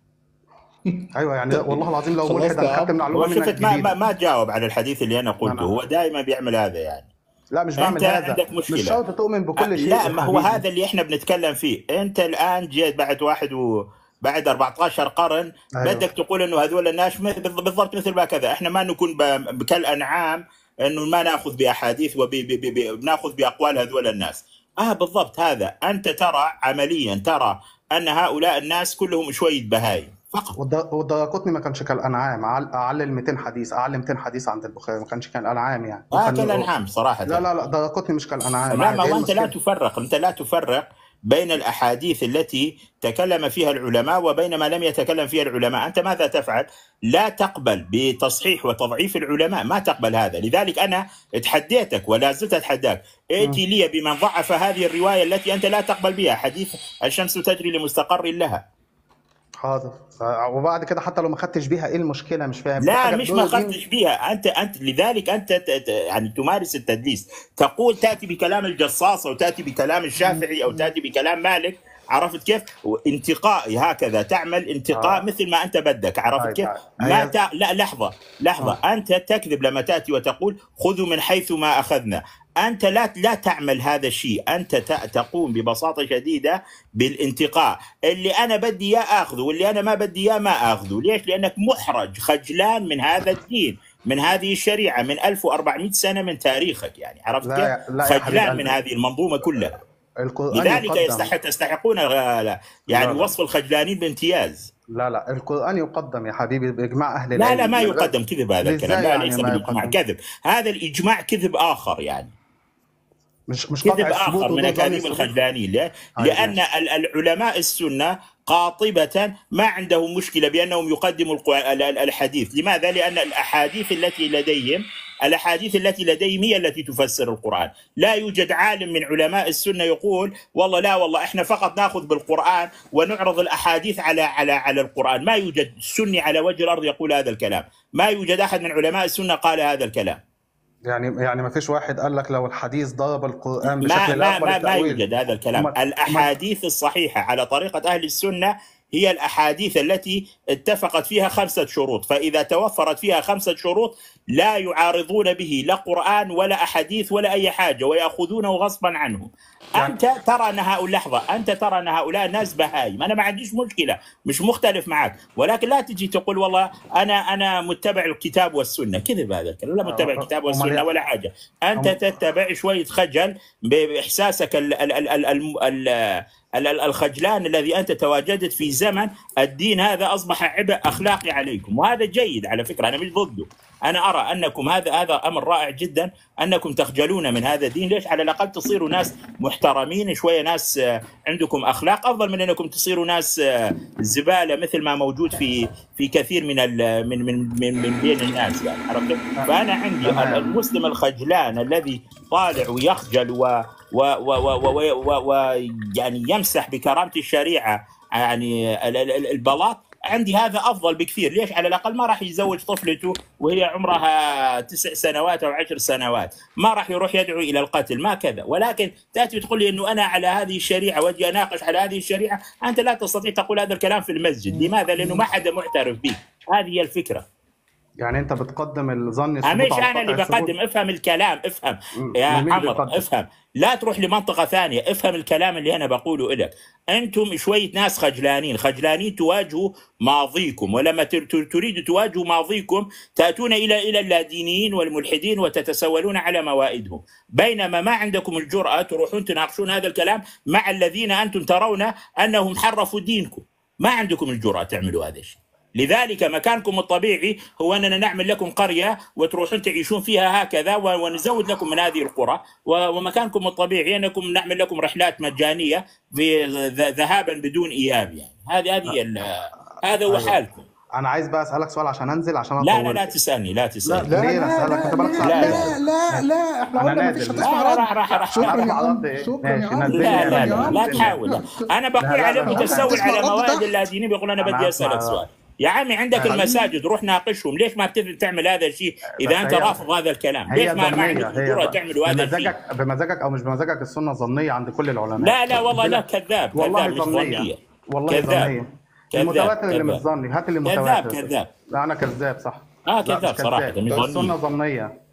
ايوه يعني والله العظيم لو خلاص ملحد ده انا خدت عم. معلومه هو منك شفت ما, ما جديده ما تجاوب على الحديث اللي انا قلته أنا- هو دائما بيعمل هذا يعني لا مش بعمل أنت هذا عندك مشكلة. مش شرط تؤمن بكل شيء لا يا ما هو حبيبي. هذا اللي احنا بنتكلم فيه انت الان جيت بعد واحد و... بعد 14 قرن ايوه بدك تقول انه هذول الناس مثل- بالضبط مثل ما كذا احنا ما نكون ب- كالانعام انه ما ناخذ باحاديث وبناخذ باقوال هذول الناس اه بالضبط هذا انت ترى عمليا ترى ان هؤلاء الناس كلهم شويه بهايم فقط والد- والدرقطني ما كانش كالانعام أعل- اعلل 200 حديث اعلى 200 حديث عند البخاري ما كانش كالانعام يعني اه وكان كالانعام صراحه لا لا لا درقطني مش كالانعام لا عادي ما ايه هو انت لا المشكله تفرق انت لا تفرق بين الاحاديث التي تكلم فيها العلماء وبين ما لم يتكلم فيها العلماء انت ماذا تفعل لا تقبل بتصحيح وتضعيف العلماء ما تقبل هذا لذلك انا اتحديتك ولا زلت اتحداك ائتي لي بمن ضعف هذه الروايه التي انت لا تقبل بها حديث الشمس تجري لمستقر لها حاضر وبعد كده حتى لو ما خدتش بيها ايه المشكله مش فاهم دي لا حاجه مش دول ما دين اخذتش بيها انت انت لذلك انت ت- ت- يعني تمارس التدليس تقول تاتي بكلام الجصاص او تاتي بكلام الشافعي او تاتي بكلام مالك عرفت كيف؟ انتقاء هكذا تعمل انتقاء اه مثل ما انت بدك عرفت طيب كيف؟ ما هي ت... لا لحظه لحظه اه انت تكذب لما تاتي وتقول خذوا من حيث ما اخذنا انت لا لا تعمل هذا الشيء انت ت- تقوم ببساطه شديده بالانتقاء اللي انا بدي اياه اخذه واللي انا ما بدي اياه ما اخذه ليش لانك محرج خجلان من هذا الدين من هذه الشريعه من 1400 سنه من تاريخك يعني عرفت لا كيف يا لا يا حبيب خجلان من قلبي هذه المنظومه كلها القران لذلك يقدم يستحق تستحقون آه، لا، يعني لا لا وصف الخجلانين بامتياز لا لا القران يقدم يا حبيبي باجماع اهل لا لا العلم ما من غير يقدم كذب هذا الكلام ازاي لا يعني ليس ما بالاجماع يقدم كذب هذا الاجماع كذب اخر يعني مش مش قطع كذب الثبوت اخر من ودول ظن اكاذيب الثبوت الخجلانين ليه؟ طيب لان ماشي ال- العلماء السنه قاطبه ما عندهم مشكله بانهم يقدموا القو- ال- ال- الحديث، لماذا؟ لان الاحاديث التي لديهم الاحاديث التي لديهم هي التي تفسر القران، لا يوجد عالم من علماء السنه يقول والله لا والله احنا فقط ناخذ بالقران ونعرض الاحاديث على على على القران، ما يوجد سني على وجه الارض يقول هذا الكلام، ما يوجد احد من علماء السنه قال هذا الكلام. يعني يعني ما فيش واحد قال لك لو الحديث ضرب القرآن ما بشكل لا ما يقبل ما ما التأويل يوجد هذا الكلام امال امال الأحاديث الصحيحة على طريقة أهل السنة هي الأحاديث التي اتفقت فيها خمسة شروط فإذا توفرت فيها خمسة شروط لا يعارضون به لا قرآن ولا أحاديث ولا أي حاجة ويأخذونه غصبا عنهم يعني أنت ترى أن هؤلاء لحظة أنت ترى أن هؤلاء ناس بهايم أنا ما عنديش مشكلة مش مختلف معك ولكن لا تجي تقول والله أنا أنا متبع الكتاب والسنة كذب هذا الكلام لا متبع الكتاب امال والسنة إيه؟ ولا حاجة أنت أم- تتبع شوية خجل بإحساسك ال- ال- ال- ال- الم- ال- ال- ال- الخجلان الذي أنت تواجدت في زمن الدين هذا أصبح عبء أخلاقي عليكم وهذا جيد على فكرة أنا مش ضده أنا أرى أنكم هذا هذا أمر رائع جدا أنكم تخجلون من هذا الدين ليش على الأقل تصيروا ناس محترمين شوية ناس آه، عندكم أخلاق أفضل من أنكم تصيروا ناس آه، زبالة مثل ما موجود في في كثير من ال- من من من, من بين الناس يعني عرفت فأنا عندي تمام المسلم الخجلان الذي طالع ويخجل و و و و و و و يعني يمسح بكرامة الشريعة يعني ال- ال- ال- البلاط عندي هذا افضل بكثير ليش على الاقل ما راح يزوج طفلته وهي عمرها تسع سنوات او عشر سنوات ما راح يروح يدعو الى القتل ما كذا ولكن تاتي تقول لي انه انا على هذه الشريعه واجي اناقش على هذه الشريعه انت لا تستطيع تقول هذا الكلام في المسجد لماذا لانه ما حدا معترف به هذه هي الفكره يعني انت بتقدم الظن الثبوت مش على انا اللي قطع الثبوت بقدم افهم الكلام افهم م- يا مين عمر بيقدم افهم لا تروح لمنطقة ثانية افهم الكلام اللي أنا بقوله لك أنتم شوية ناس خجلانين خجلانين تواجهوا ماضيكم ولما تر- تر- تريدوا تواجهوا ماضيكم تأتون إلى إلى اللادينيين والملحدين وتتسولون على موائدهم بينما ما عندكم الجرأة تروحون تناقشون هذا الكلام مع الذين أنتم ترون أنهم حرفوا دينكم ما عندكم الجرأة تعملوا هذا الشيء لذلك مكانكم الطبيعي هو اننا نعمل لكم قريه وتروحون تعيشون فيها هكذا و- ونزود لكم من هذه القرى و- ومكانكم الطبيعي انكم نعمل لكم رحلات مجانيه في ذ- ذهابا بدون اياب يعني هذه هذه ال- هذا هو ايوه حالكم انا عايز بقى اسالك سؤال عشان انزل عشان لا لا اطول لا تسالني لا لا تسالني لا ليه لا اسالك انت لا بقى لا لا ساعتين لا لا لا لا احنا انا قلنا مفيش نازل هتسمع لا رد راح راح راح شكرا هطلع يا عم رد شكرا يا ماشي عم نزلني لا يا لا نازل لا لا نزلني تحاول لا. انا بقول لا لا عليك لا انت لا تسول هتسمع على رد موائد تحت اللادينيين بيقول انا بدي انا اسالك هسمع سؤال يا عمي عندك حبيبي المساجد روح ناقشهم ليش ما بتقدر تعمل هذا الشيء بس اذا انت هي رافض هذا الكلام ليش هي ما ما ظنيه عندكم هي الجرأه ب- تعملوا هذا الشيء بمزاجك بمزاجك او مش بمزاجك السنه ظنيه عند كل العلماء لا لا والله لا بلا كذاب والله كذاب مش ظنيه ظنيه والله كذاب ظنيه كذاب المتواتر اللي مش كذاب ظني هات اللي كذاب متواتر كذاب لا انا كذاب صح اه لا كذاب مش صراحه كذاب مش السنه ظنيه ظنيه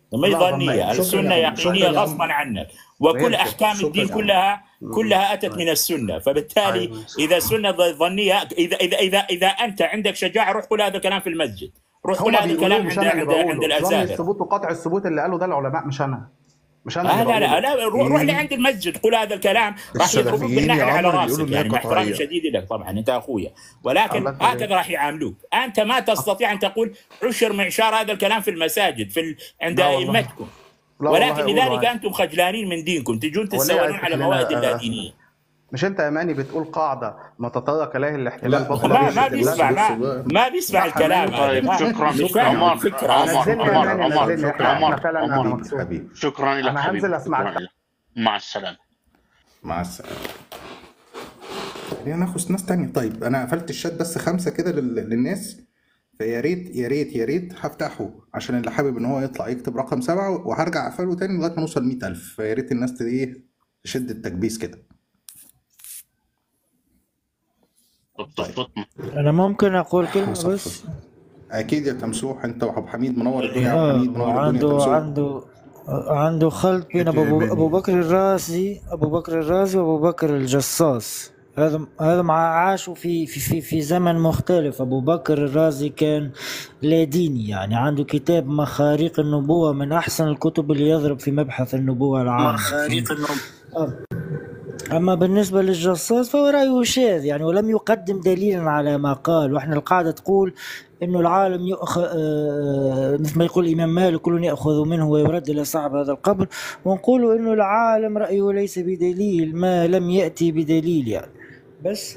ما هي لا ظنيه ظنية شكرا السنه يا عم شكرا يقينيه يا غصبا عم عنك وكل فهمتك احكام شكرا الدين يا عم كلها مم. كلها اتت طيب من السنه فبالتالي أيوه اذا السنه ظنيه اذا اذا اذا اذا انت عندك شجاعه روح قول هذا الكلام في المسجد روح قول هما هذا بيقولوا الكلام مش عند انا اللي عند عند بقوله ظني الازاهره الثبوت وقطع الثبوت اللي قاله ده العلماء مش انا مش انا آه اللي لا لا بقوله لا روح روح السلفيين لعند المسجد قول هذا الكلام راح يضربوك السلفيين يا بالنعل على عمر بيقولوا راسك انها يعني مع احترامي قطعيه شديد لك طبعا انت اخويا ولكن الله يخليك هكذا راح يعاملوك انت ما تستطيع ان تقول عشر معشار هذا الكلام في المساجد في ال... عند لا والله ائمتكم لا والله ولكن يقولوا لذلك هاي انتم خجلانين من دينكم تجون وليه تتسولون عايز على موائد تخلينا اللا آه، دينيه مش انت يا ماني بتقول قاعده ما تطرق اليه الاحتمال لا بطل ما به ما الاستدلال بيسمع بص ما بقى ما بيسمع لا الكلام حبيبي هذا طيب ما شكرا مش فاهم عمر الفكره عمر اصلا نزلني يا عمر ماني عمر نزلني شكرا احنا احنا عمر فعلا انا عمر حبيبي مكسوف حبيبي شكرا لك انا حبيبي هنزل اسمعك شكرا لك مع السلامه مع السلامه خلينا ناخد ناس تانية طيب انا قفلت الشات بس خمسة كده لل- للناس فيا ريت يا ريت يا ريت هفتحه عشان اللي حابب ان هو يطلع يكتب رقم سبعة وهرجع اقفله تاني لغاية ما نوصل 100000 فيا ريت الناس ت- ايه تشد التكبيس كده طب طيب فاطمه انا ممكن اقول كلمه حصل بس حصل اكيد يا تمسوح انت وابو حميد منور الدنيا يا ابو اه حميد منور الدنيا يا عنده تمسوح عنده عنده خلط بين انت يا ابو ابو ماني بكر الرازي ابو بكر الرازي وابو بكر الجصاص هذا هذا مع عاشوا في في في في زمن مختلف ابو بكر الرازي كان لا ديني يعني عنده كتاب مخاريق النبوة من احسن الكتب اللي يضرب في مبحث النبوة العامة مخاريق النبوة آه. أما بالنسبة للجصاص فهو رأيه شاذ يعني ولم يقدم دليلا على ما قال وإحنا القاعدة تقول إنه العالم يؤخذ آه، مثل ما يقول الإمام مالك كل يأخذ منه ويرد إلى صاحب هذا القبر ونقول إنه العالم رأيه ليس بدليل ما لم يأتي بدليل يعني بس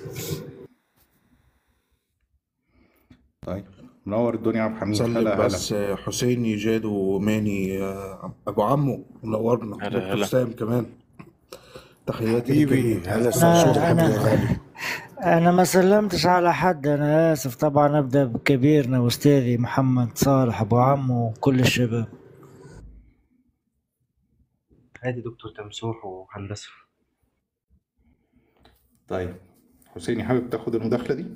طيب منور الدنيا يا ابو حميد صلي هلا هلا بس حسين يجاد وماني آه، ابو عمو منورنا هلا دكتور هلا سام كمان تحياتي حبيبي لك هلا صوت أنا صوت حبيبي أنا حبيبي الغالي أنا ما سلمتش على حد أنا آسف طبعا أبدأ بكبيرنا وأستاذي محمد صالح أبو عمو وكل الشباب عادي دكتور تمسوح وهندسه طيب حسيني حابب تاخد المداخلة دي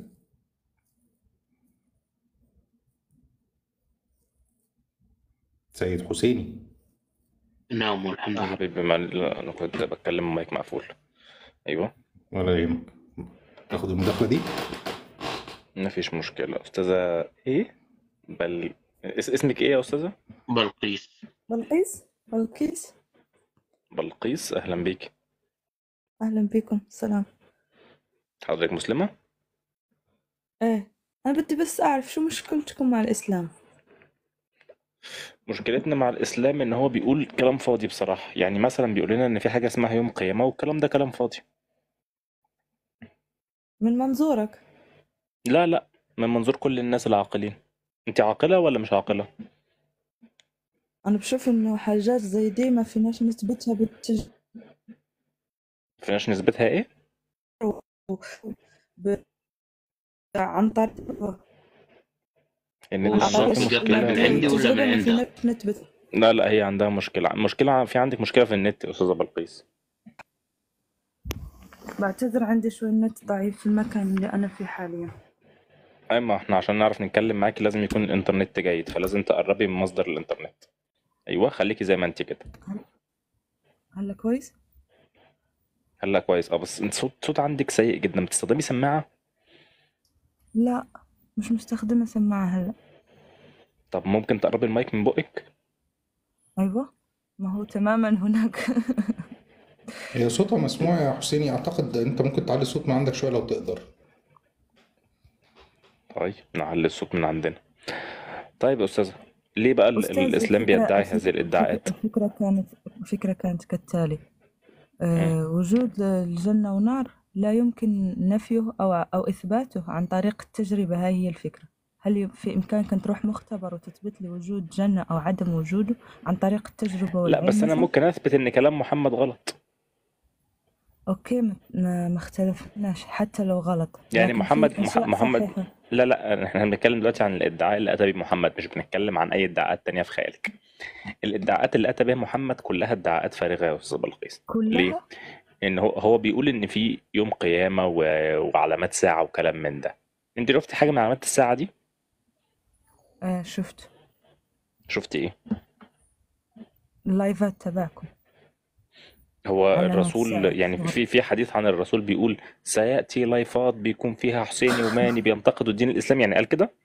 سيد حسيني نعم والحمد يا لله حبيبي ما انا كنت بتكلم مايك مقفول ايوه ولا يهمك تاخد المداخلة دي مفيش مشكلة أستاذة إيه؟ بل اس... اسمك إيه يا أستاذة؟ بلقيس بلقيس بلقيس بلقيس أهلا بيك أهلا بكم سلام حضرتك مسلمة؟ إيه أنا بدي بس أعرف شو مشكلتكم مع الإسلام مشكلتنا مع الإسلام إن هو بيقول كلام فاضي بصراحة يعني مثلا بيقول لنا إن في حاجة اسمها يوم قيامة والكلام ده كلام فاضي من منظورك لا لا من منظور كل الناس العاقلين أنت عاقلة ولا مش عاقلة؟ أنا بشوف إنه حاجات زي دي ما فيناش نثبتها بالتج... فيناش نثبتها إيه؟ ب... عن طريق إن هو أنت عندها الصوت في يقطع من عندي ولا من التجربة ما عندها؟ فيناش نثبت لا لا هي عندها مشكلة مشكلة في عندك مشكلة في النت يا أستاذة بلقيس بعتذر عندي شوي النت ضعيف في المكان اللي أنا فيه حاليا أي ما إحنا عشان نعرف نتكلم معاكي لازم يكون الإنترنت جيد فلازم تقربي من مصدر الإنترنت أيوه خليكي زي ما أنت كده هلا كويس هلا كويس اه بس انت صوت صوت عندك سيء جدا بتستخدمي سماعة لا مش مستخدمة سماعة هلا طب ممكن تقربي المايك من بقك أيوة ما هو تماما هناك هي صوتها مسموع يا حسيني اعتقد انت ممكن تعلي الصوت من عندك شوية لو تقدر طيب نعلي الصوت من عندنا طيب يا أستاذة ليه بقى ال- أستاذ الإسلام الفكرة بيدعي الفكرة هذه الادعاءات الفكرة كانت الفكرة كانت كالتالي أه وجود الجنة ونار لا يمكن نفيه أو أو إثباته عن طريق التجربة هاي هي الفكرة هل ي- في إمكانك أن تروح مختبر وتثبت لي وجود جنة أو عدم وجوده عن طريق التجربة لا والعلم بس أنا مثلا؟ ممكن أثبت إن كلام محمد غلط أوكي ما ما ما اختلفناش حتى لو غلط يعني لكن محمد في مح... أشياء محمد صحيحة لا لا احنا بنتكلم دلوقتي عن الادعاء اللي أتى به محمد مش بنتكلم عن أي ادعاءات تانية في خيالك الادعاءات اللي أتى بها محمد كلها ادعاءات فارغة يا أستاذ بلقيس ليه؟ كلها إن هو هو بيقول إن في يوم قيامة و... وعلامات ساعة وكلام من ده أنت شفتي حاجة من علامات الساعة دي؟ آه شفت شفتي إيه؟ اللايفات تبعكم هو على الرسول واتساب يعني في في حديث عن الرسول بيقول سيأتي لايفات بيكون فيها حسيني وماني بينتقدوا الدين الإسلامي يعني قال كده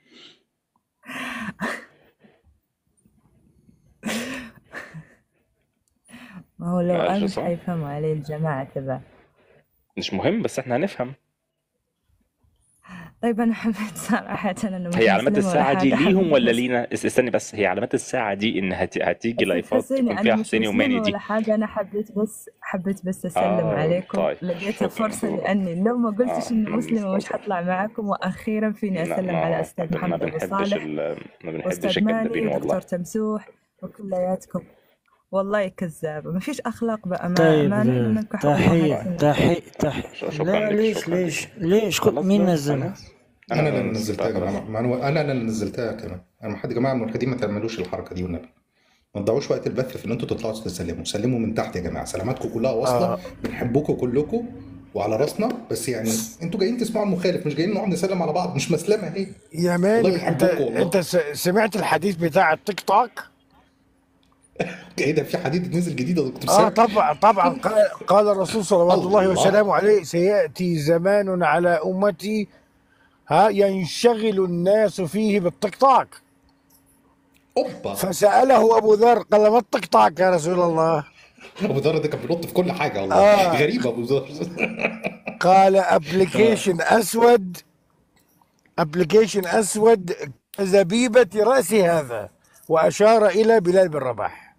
ما هو لو ما قالش قال مش صح حيفهموا عليه الجماعة تبع مش مهم بس احنا هنفهم طيب أنا حبيت صراحة أنا مش هي علامات مسلمة ولا الساعة دي حاجة ليهم حبيت ولا بس لينا اس- استني بس هي علامات الساعة دي ان هت... هتيجي أسد لايفات حسيني تكون فيها أنا مش حسيني وماني مسلمة دي ولا حاجة أنا حبيت بس حبيت بس أسلم اه عليكم طيب لقيت شكرا فرصة لأني لو ما قلتش اه إني مسلمة مش وصل حطلع معاكم وأخيرا فيني لا أسلم على ما أستاذ ما محمد أبو بنحبش صالح ال... ما بنحبش وأستاذ ماني الكذابين ودكتور والله تمسوح وكلياتكم والله كذابة ما فيش أخلاق بقى ما طيب ما نحن آه، ننكح تحية أمهاتنا تحية تحية ش- شكرا لا لك ليش شكرا ليش لك ليش كل خلاص مين بقى نزلها خلاص انا انا اللي اللي نزلتها يا نزلتها جماعه خلاص ما أنا انا اللي نزلتها كمان انا حد يا جماعه الملحدين ما تعملوش الحركه دي والنبي ما تضيعوش وقت البث في ان انتوا تطلعوا تسلموا سلموا من تحت يا جماعه سلاماتكم كلها واصله آه بنحبكم كلكم وعلى راسنا بس يعني انتوا جايين تسمعوا المخالف مش جايين نقعد نسلم على بعض مش مسلمه اهي يا والله ماني انت بنحبكم والله انت س- سمعت الحديث بتاع التيك توك ايه ده في حديد نزل جديد يا دكتور اه سامي طبعا طبعا قال, قال الرسول صلوات الله الله وسلامه عليه سيأتي زمان على أمتي ها ينشغل الناس فيه بالتيك توك اوبا فسأله أبو ذر قال ما التيك توك يا رسول الله ابو ذر ده كان بينط في كل حاجه والله آه غريب ابو ذر قال ابلكيشن أسود ابلكيشن أسود كزبيبة رأس هذا وأشار إلى بلال بن رباح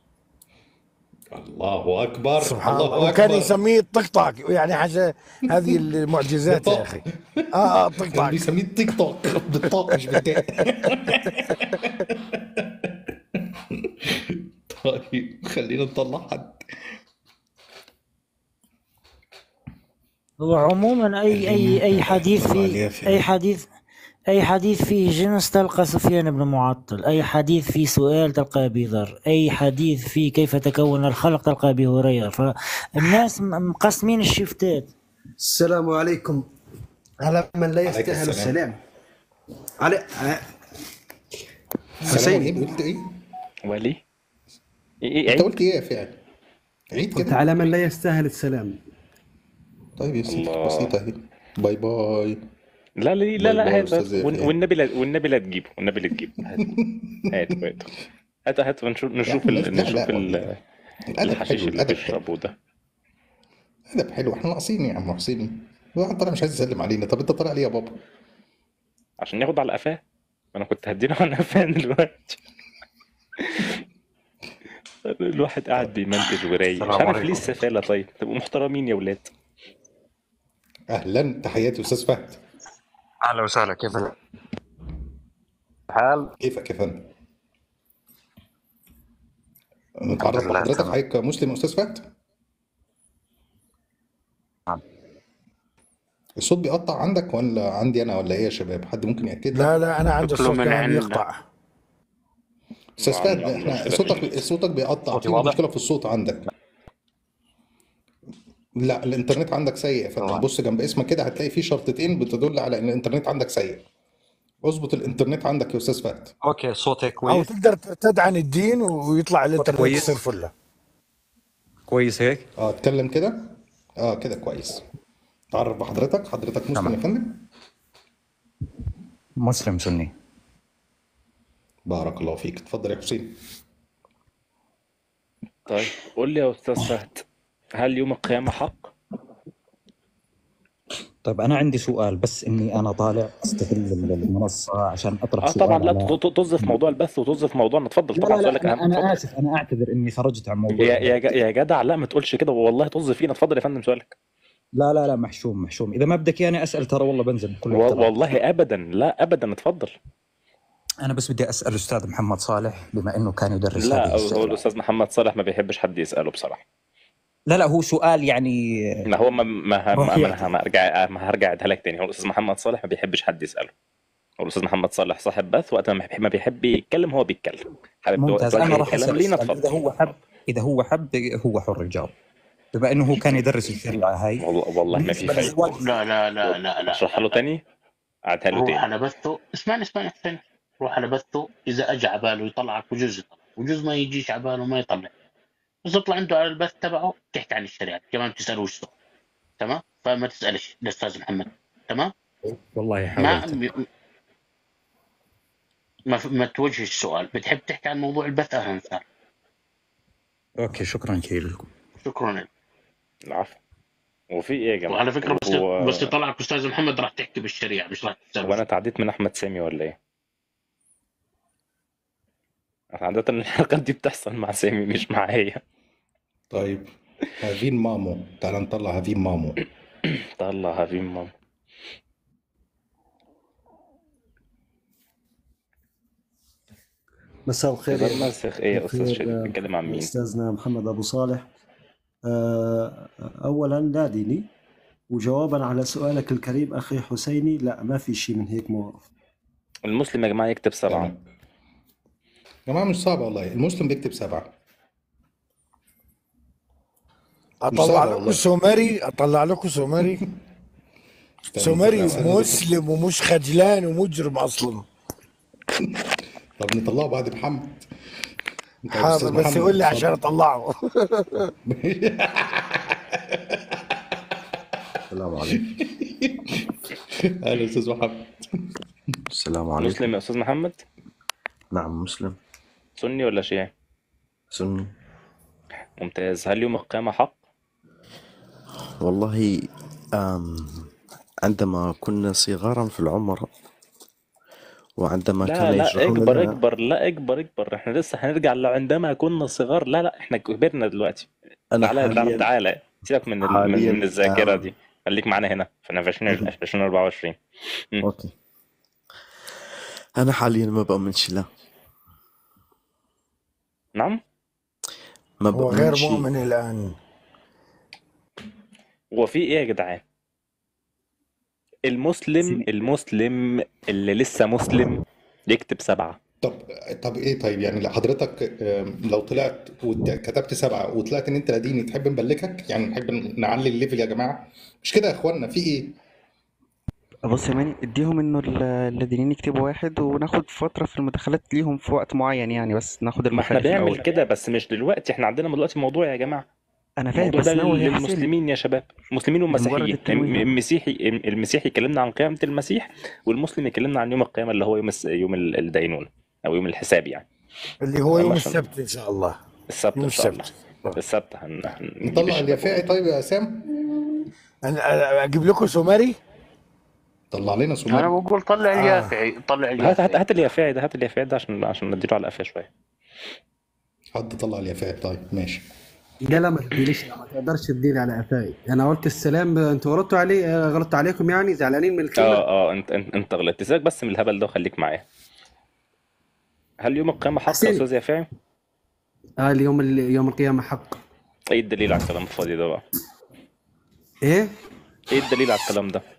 الله اكبر سبحان الله الله وكان اكبر يسميه التيك توك يعني حاجة هذه المعجزات يا بالطاق أخي اه اه التيك كان توك بيسميه التيك توك بالطاق مش بالتاء طيب خلينا نطلع حد هو عموما أي أي أي حديث الله فيه عليك أي يا حديث أي حديث فيه جنس تلقى سفيان بن معطل أي حديث فيه سؤال تلقى أبي ذر أي حديث فيه كيف تكون الخلق تلقى أبي هريرة فالناس م- مقسمين الشفتات السلام عليكم على من لا عليك يستاهل السلام السلام على على- سلام ايه حسين قلت ايه؟ ولي ايه ايه انت عيد قلت ايه يا فعل؟ عيد قلت كده على من لا يستاهل السلام طيب يا سيدي الله بسيطة اهي باي باي لا لا لا باي لا باي هات هات استاذ وال- فعل والنبي لا والنبي لا تجيبه والنبي لا تجيبه هات هات هات هات هات ونشوف يا نشوف عم ال... لا نشوف لا ال... والله الادب الحشيش حلو اللي الادب حلو بيشربوه ده الادب حلو احنا ناقصين يا عم حسيني واحد طالع مش عايز يسلم علينا طب انت طالع ليه يا بابا؟ عشان ياخد على قفاه انا كنت هدينا على قفاه دلوقتي الواحد قاعد بيمنتج ورايق مش السلام عارف ليه عليكم السفالة طيب تبقوا محترمين يا ولاد اهلا تحياتي استاذ فهد اهلا وسهلا كيف الحال؟ كيفك يا فندم؟ الحمد نتعرف لله بحضرتك تمام حضرتك مسلم يا استاذ فهد؟ نعم الصوت بيقطع عندك ولا عندي انا ولا ايه يا شباب؟ حد ممكن ياكد لك؟ لا لا أنا عندي اطلب الصوت من كمان عنا يقطع استاذ ما فهد عندي احنا مشكلة في صوتك ال... صوتك بيقطع صوتي في واضح؟ مشكلة في الصوت عندك لا الانترنت عندك سيء يا فندم طبعا بص جنب اسمك كده هتلاقي فيه شرطتين بتدل على ان الانترنت عندك سيء اظبط الانترنت عندك يا استاذ فهد اوكي صوتي أو كويس تقدر ترتد عن الدين ويطلع صوتي الإنترنت كويس يصير فله كويس هيك اه اتكلم كده اه كده كويس تعرف بحضرتك حضرتك مسلم يا تمام فندم مسلم سني بارك الله فيك اتفضل يا حسين طيب قول لي يا استاذ فهد هل يوم القيامة حق؟ طيب أنا عندي سؤال بس إني أنا طالع أستغل المنصة عشان أطرح اه طبعا سؤال لا على ط- ط- طز في موضوع البث وطز في موضوعنا اتفضل لا طبعا لا لا سؤالك أنا اهم أنا اتفضل آسف أنا أعتذر إني خرجت عن موضوع يا يا البث ج- يا جدع لا ما تقولش كده والله طز فينا اتفضل يا فندم سؤالك لا لا لا محشوم محشوم إذا ما بدك إياني أسأل ترى والله بنزل بكل و- احترام والله ابدا لا ابدا اتفضل أنا بس بدي أسأل أستاذ محمد صالح بما إنه كان يدرس لا هذه هو الشغلة الاستاذ محمد صالح ما بيحبش حد يساله بصراحه لا لا هو سؤال يعني ما هو ما ما ما, راح ما, يعطي ما ارجع ما هرجع اديها لك تاني هو الاستاذ محمد صالح ما بيحبش حد يساله هو الاستاذ محمد صالح صاحب بث وقت ما بيحب ما بيحب يتكلم هو بيتكلم حابب ممتاز توجه أنا راح الكلام أسأل لينا السؤال إذا اتفضل هو حب إذا هو حب هو حر يجاوب بما إنه هو كان يدرس الشريعة هاي والله والله ما في بالنسبة فايده للزواج لا لا لا لا لا اشرحها له تاني اعيدها له روح تاني على بثه اسمعني اسمعني حسين روح على بثه اذا اجى على باله يطلعك بجوز يطلع وجزء ما يجيش على باله ما يطلع بس يطلع عنده على البث تبعه تحكي عن الشريعه كمان تسالوش سؤال تمام فما تسالش الاستاذ محمد تمام والله ما حاولت م- ما ما توجهش السؤال بتحب تحكي عن موضوع البث اهلا وسهلا اوكي شكرا كثير لكم شكرا لك العفو وفي ايه يا جماعه وعلى فكره بس هو بس يطلعك استاذ محمد راح تحكي بالشريعه مش راح تسال هو انا تعديت من احمد سامي ولا ايه عادة الحلقات دي بتحصل مع سامي مش معايا طيب هافين مامو تعال نطلع هافين مامو طلع هافين ماما مساء الخير غير مسخ ايه يا استاذ بخير شريف بتتكلم عن مين أستاذنا محمد أبو صالح آه، أولا لا ديني وجوابا على سؤالك الكريم أخي حسيني لا ما في شيء من هيك مواقف المسلم يا جماعة يكتب سبعة يا جماعة مش صعبة والله المسلم بيكتب سبعة مش اطلع صعبة لكم والله سومري اطلع لكم سومري استنى سومري استنى استنى بس مسلم ومش خجلان ومجرم اصلا طب نطلعه بعد محمد انت يا حاضر استاذ بس محمد يقول لي عشان اتفضل اطلعه السلام عليكم اهلا استاذ محمد السلام عليكم مسلم يا استاذ محمد نعم مسلم سني ولا شيعي سني ممتاز هل يوم القيامة حق والله آم عندما كنا صغارا في العمر وعندما لا كان لا يشرحون اكبر لنا اكبر لا اكبر اكبر احنا لسه هنرجع لعندما كنا صغار لا لا احنا كبرنا دلوقتي أنا تعالى تعالى حاليا تعالى سيبك من ال... من حاليا من الذاكرة آم دي خليك معانا هنا احنا في 20 في 2024 مم. أوكي أنا حاليا ما بؤمنش لا نعم ما هو غير بؤمنش مؤمن الان هو في ايه يا جدعان المسلم المسلم اللي لسه مسلم يكتب سبعة طب طب ايه طيب يعني لو حضرتك آم، لو طلعت وكتبت سبعة وطلعت ان انت لا ديني تحب نبلكك يعني نحب نعلي الليفل يا جماعة مش كده يا اخوانا في ايه بص يا ماني اديهم انه ال- الذين يكتبوا واحد وناخد فترة في المداخلات ليهم في وقت معين يعني بس ناخد ما احنا المخارج بنعمل الأول كده بس مش دلوقتي احنا عندنا دلوقتي موضوع يا جماعة أنا فاهم الموضوع بس ده ناوي يا حسين للمسلمين يا شباب مسلمين لمجرد ومسيحيين التنويه المسيحي المسيحي يكلمنا عن قيامة المسيح والمسلم يكلمنا عن يوم القيامة اللي هو يوم الس... يوم ال- الدينونة أو يوم الحساب يعني اللي هو يوم أما عشان السبت ان شاء الله السبت يوم إن شاء الله السبت السبت هن... هنجيب نطلع الشباب اليافعي طيب يا سام انا اجيب لكم سومري طلع لنا انا سومري بقول طلع اه اليافعي طلع هات هات اليافعي هات اليافعي ده هات اليافعي ده عشان عشان نديله على قفاه شوية حد طلع اليافعي طيب ماشي لا لا ما تديليش لا ما تقدرش تديلي على قفاي انا قلت السلام انتوا غلطتوا علي آه، غلطت عليكم يعني زعلانين من الكلمه اه اه انت انت, انت غلطت سيبك بس من الهبل ده وخليك معايا هل يوم القيامة حق يا حسين أستاذ يافعي؟ اه اليوم ال- يوم القيامه حق ايه الدليل على الكلام الفاضي ده بقى؟ ايه ايه الدليل على الكلام ده؟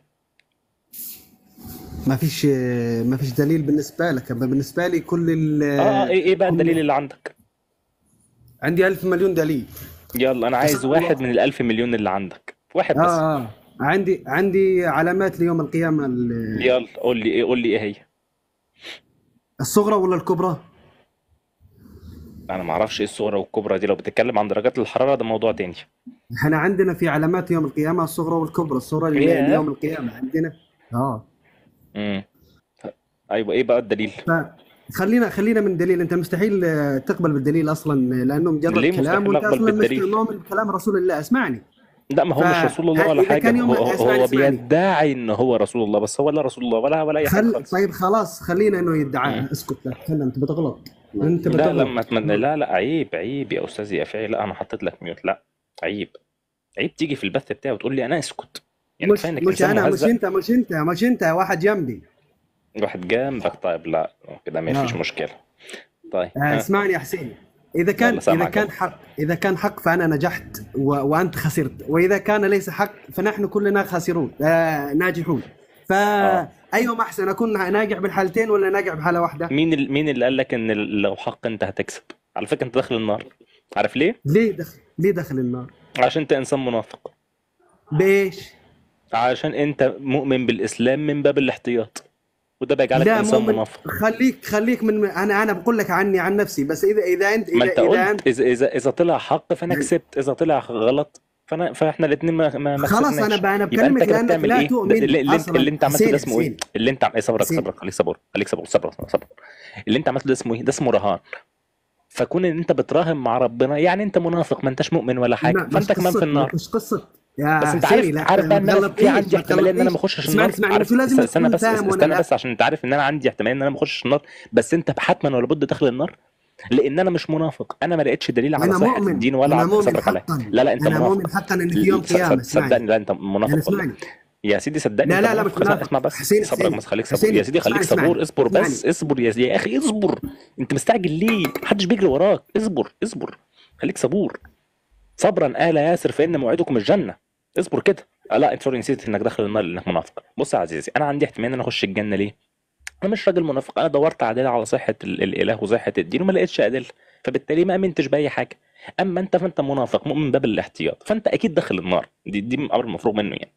ما فيش آه، ما فيش دليل بالنسبه لك أما بالنسبه لي كل ال اه اه ايه ايه بقى الدليل كل اللي عندك؟ عندي ألف مليون دليل يلا انا عايز تسأل واحد الله من الألف مليون اللي عندك واحد بس اه اه عندي عندي علامات ليوم القيامه ال- يلا قول لي ايه قول لي ايه هي؟ الصغرى ولا الكبرى انا ما اعرفش ايه الصغرى والكبرى دي لو بتتكلم عن درجات الحرارة ده موضوع تاني احنا عندنا في علامات يوم القيامه الصغرى والكبرى الصغرى ل- ياه ليوم القيامه عندنا اه امم ايوه ايه بقى الدليل؟ فخلينا خلينا من دليل انت مستحيل آه، تقبل بالدليل اصلا لانه مجرد ليه كلام مستحيل وانت اقبل اصلا مش بالدليل؟ مؤمن بكلام رسول الله اسمعني لا ما هو مش رسول الله ولا فاذا حاجة كان يوم هو اسمعني هو اسمعني بيدعي ان هو رسول الله بس هو لا رسول الله ولا ولا اي حاجة خل خالص طيب خلاص خلينا انه يدعى اسكت لا تكلم انت بتغلط انت لا لا بتغلط ما تمنى لا لا عيب عيب يا استاذ يافعي لا انا حطيت لك ميوت لا عيب عيب تيجي في البث بتاعي وتقول لي انا اسكت يعني مش كفايه انك مش انسان انا مش مهزأ انت مش انت مش انت واحد جنبي واحد جنبك طيب لا كده ما فيش اه مشكله طيب آه، ها اسمعني يا حسين اذا كان يلا اذا سامعك كان يلا حق اذا كان حق فانا نجحت و... وانت خسرت واذا كان ليس حق فنحن كلنا خاسرون آه ناجحون اه فايهما احسن اكون ناجح بالحالتين ولا ناجح بحاله واحده مين ال... مين اللي قال لك ان ال- لو حق انت هتكسب على فكره انت داخل النار عارف ليه ليه دخل ليه دخل النار عشان انت انسان منافق بايش عشان انت مؤمن بالاسلام من باب الاحتياط وده بيجعلك لا انسان مؤمن منافق خليك خليك من انا انا بقول لك عني عن نفسي بس اذا اذا انت ما اذا انت اذا قلت اذا اذا اذا طلع حق فانا يعني كسبت اذا طلع غلط فانا فاحنا الاثنين ما ما, ما خلاص انا كسبناش ب- انا يبقى انت بكلمك كده لانك بتعمل لا ايه؟ ده تؤمن اللي, اللي, انت اصلا اللي انت عملته حسين ده اسمه ايه؟ حسين اللي انت عم... ايه صبرك حسين صبرك خليك صبور خليك صبور صبر صبر اللي انت عملته ده اسمه ايه؟ ده اسمه رهان فكون ان انت بتراهن مع ربنا يعني انت منافق ما انتش مؤمن ولا حاجه ما مش فانت كمان في قصه النار مش قصه يا بس انت عارف حسيني لا عارف بقى ان ما انا في عندي تغلطنيش ما احتماليه ان انا ما تغلطنيش اخشش اسمعني النار اسمعني عارف مش لازم استنى تكون بس فاهم ولا استنى لا بس عشان انت عارف ان انا عندي احتماليه ان انا ما اخشش النار بس انت حتما ولا بد داخل النار لان انا مش منافق انا ما لقيتش دليل على انا صحه مؤمن الدين ولا انا على مؤمن صبرك عليا حقا لا لا انت انا منافق مؤمن حقا ان في يوم صد- صد- قيامه اسمعني صدقني لا انت يعني منافق والله اسمعني يا سيدي صدقني لا انت لا لا منافق مش اسمع, منافق اسمع بس حسين صبرك حسين بس خليك صبور حسين يا سيدي خليك اسمعني صبور اسمعني اصبر اسمعني بس اصبر يا يا اخي اصبر انت مستعجل ليه محدش بيجري وراك اصبر اصبر خليك صبور صبرا آل ياسر فإن موعدكم الجنة اصبر كده آه لا انت سوري نسيت انك داخل النار لانك منافق بص يا عزيزي انا عندي احتمال ان انا اخش الجنه ليه انا مش راجل منافق انا دورت ادله على صحه ال- الاله وصحه الدين وما لقيتش ادله فبالتالي ما امنتش باي حاجه اما انت فانت منافق مؤمن باب الاحتياط فانت اكيد داخل النار دي دي امر مفروغ منه يعني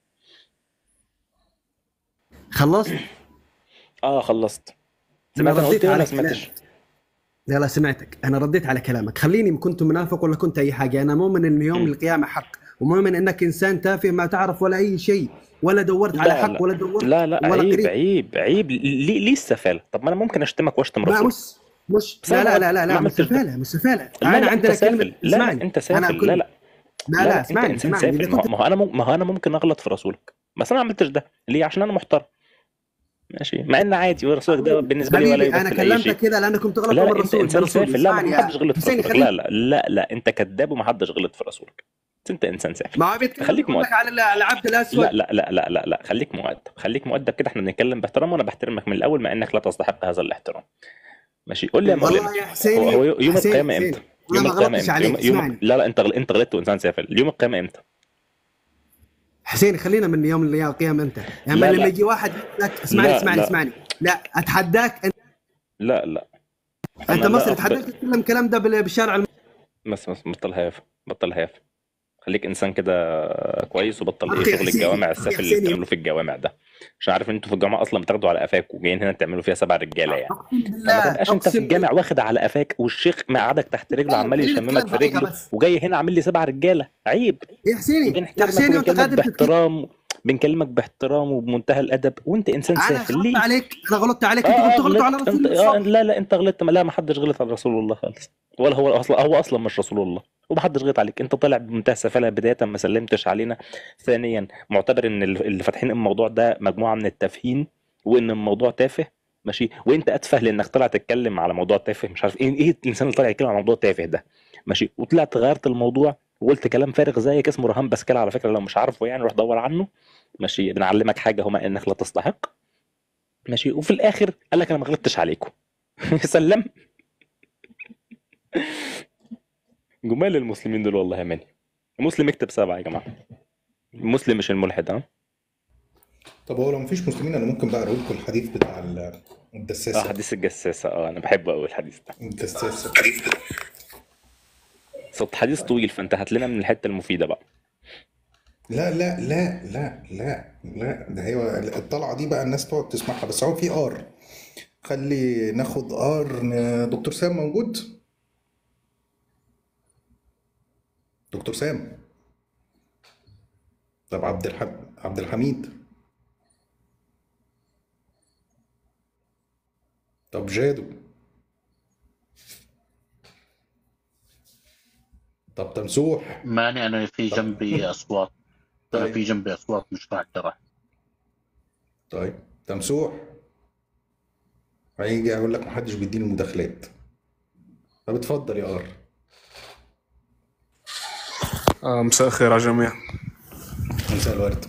خلصت اه خلصت انا سمعت انا قلت رديت ايه ولا على ما كلامك سمعتش لا لا سمعتك انا رديت على كلامك خليني كنت منافق ولا كنت اي حاجه انا مؤمن ان يوم مم. القيامه حق ومؤمن انك انسان تافه ما تعرف ولا اي شيء ولا دورت على لا حق لا ولا دورت لا لا ولا عيب قريب عيب عيب ليه ليه السفاله طب ما انا ممكن اشتمك واشتم ما رسولك مش مش بس انا لا ما لا قلت لا لا ما لا مش عملتش ده سفاله مش سفاله لا انا لا انت عندنا سافل كلمه لا لا اسمعني انت انا سافل لا كنت لا لا لا لا لا انت اسمعني انسان اسمعني اذا سافل ما كنت ما هو انا مم- ما هو انا ممكن اغلط في رسولك بس انا ما عملتش ده ليه عشان انا محترم ماشي مع ان عادي ورسولك ده بالنسبه لي ولا حبيبي انا يمثل اي شيء كلمتك كده لانكم تغلطوا لا لا انت بالرسول انسان برسول سافل لا ما اسمعني حدش يا غلط في حسين رسولك لا خليك لا لا لا انت كذاب وما حدش غلط في رسولك بس انت انسان سافل ما هو بيتكلم خليك يقول لك مؤدب على على العبد لا الاسود لا لا لا لا لا خليك مؤدب خليك مؤدب كده احنا بنتكلم باحترام وانا بحترمك من الاول مع انك لا تستحق هذا الاحترام ماشي قول لي يا مولانا والله يا هو حسيني هو يوم حسين القيامه حسين امتى انا يوم ما القيامه غلطتش امتى يوم عليك يوم اسمعني لا لا انت غل... انت غلطت وانسان سافل يوم القيامه امتى حسين خلينا من يوم اللي القيامه انت يعني لا لما لا يجي واحد يقول لك اسمعني لا اسمعني لا اسمعني لا اتحداك انت, لا لا انت انا لا مصري اتحداك اقبل تتكلم الكلام ده بال- بالشارع الم... بس بس بطل هيافه بطل هيافه خليك انسان كده كويس وبطل ايه اخي شغل حسين الجوامع اخي السافل اللي حسين بتعملوه في الجوامع ده عشان عارف ان انتوا في الجامعه اصلا بتاخدوا على قفاك وجايين هنا تعملوا فيها سبع رجاله يعني اقسم فما بالله تبقاش انت في اقسم الجامع بالله واخد على قفاك والشيخ مقعدك تحت رجله لا عمال خليني يشممك اتكلم في حقيقه رجله بس وجاي هنا عامل لي سبع رجاله عيب يا حسيني يا بنحترمك حسيني وانت وبنكلمك قادر تتكلم باحترام بنكلمك باحترام وبمنتهى الادب وانت انسان انا سافل غلطت ليه عليك انا غلطت عليك اه انتوا اه بتغلطوا على غلطت رسول انت الله اه لا لا انت غلطت لا ما حدش غلط على رسول الله خالص ولا هو اصلا هو اصلا مش رسول الله وما حدش غلط عليك انت طالع بمنتهى السفاله بدايه ما سلمتش علينا ثانيا معتبر ان ال- اللي فاتحين الموضوع ده مجموعه من التافهين وان الموضوع تافه ماشي وانت اتفه لانك طلع تتكلم على موضوع تافه مش عارف ايه ايه الانسان اللي طالع يتكلم على موضوع تافه ده ماشي وطلعت غيرت الموضوع وقلت كلام فارغ زيك اسمه رهان باسكال على فكره لو مش عارفه يعني روح دور عنه ماشي بنعلمك حاجه هما انك لا تستحق ماشي وفي الاخر قال لك انا ما غلطتش عليكم سلم جمال المسلمين دول والله يا ماني المسلم يكتب سبعة يا جماعة المسلم مش الملحد ها طب هو لو مفيش مسلمين انا ممكن بقى اقول لكم الحديث بتاع ال- اه الدساسه حديث الجساسة اه انا بحبه قوي الحديث ده الدساسه صوت حديث طويل فانت هات لنا من الحتة المفيدة بقى لا لا لا لا لا لا ده هي الطلعه دي بقى الناس تقعد تسمعها بس هو في ار خلي ناخد ار ن- دكتور سام موجود دكتور سام طب عبد الحم... عبد الحميد طب جادو طب تمسوح ماني انا في طب جنبي اصوات انا في طيب جنبي اصوات مش راح ترى طيب تمسوح هيجي اقول لك محدش بيديني المداخلات طب اتفضل يا ار آه مساء الخير على الجميع مساء الورد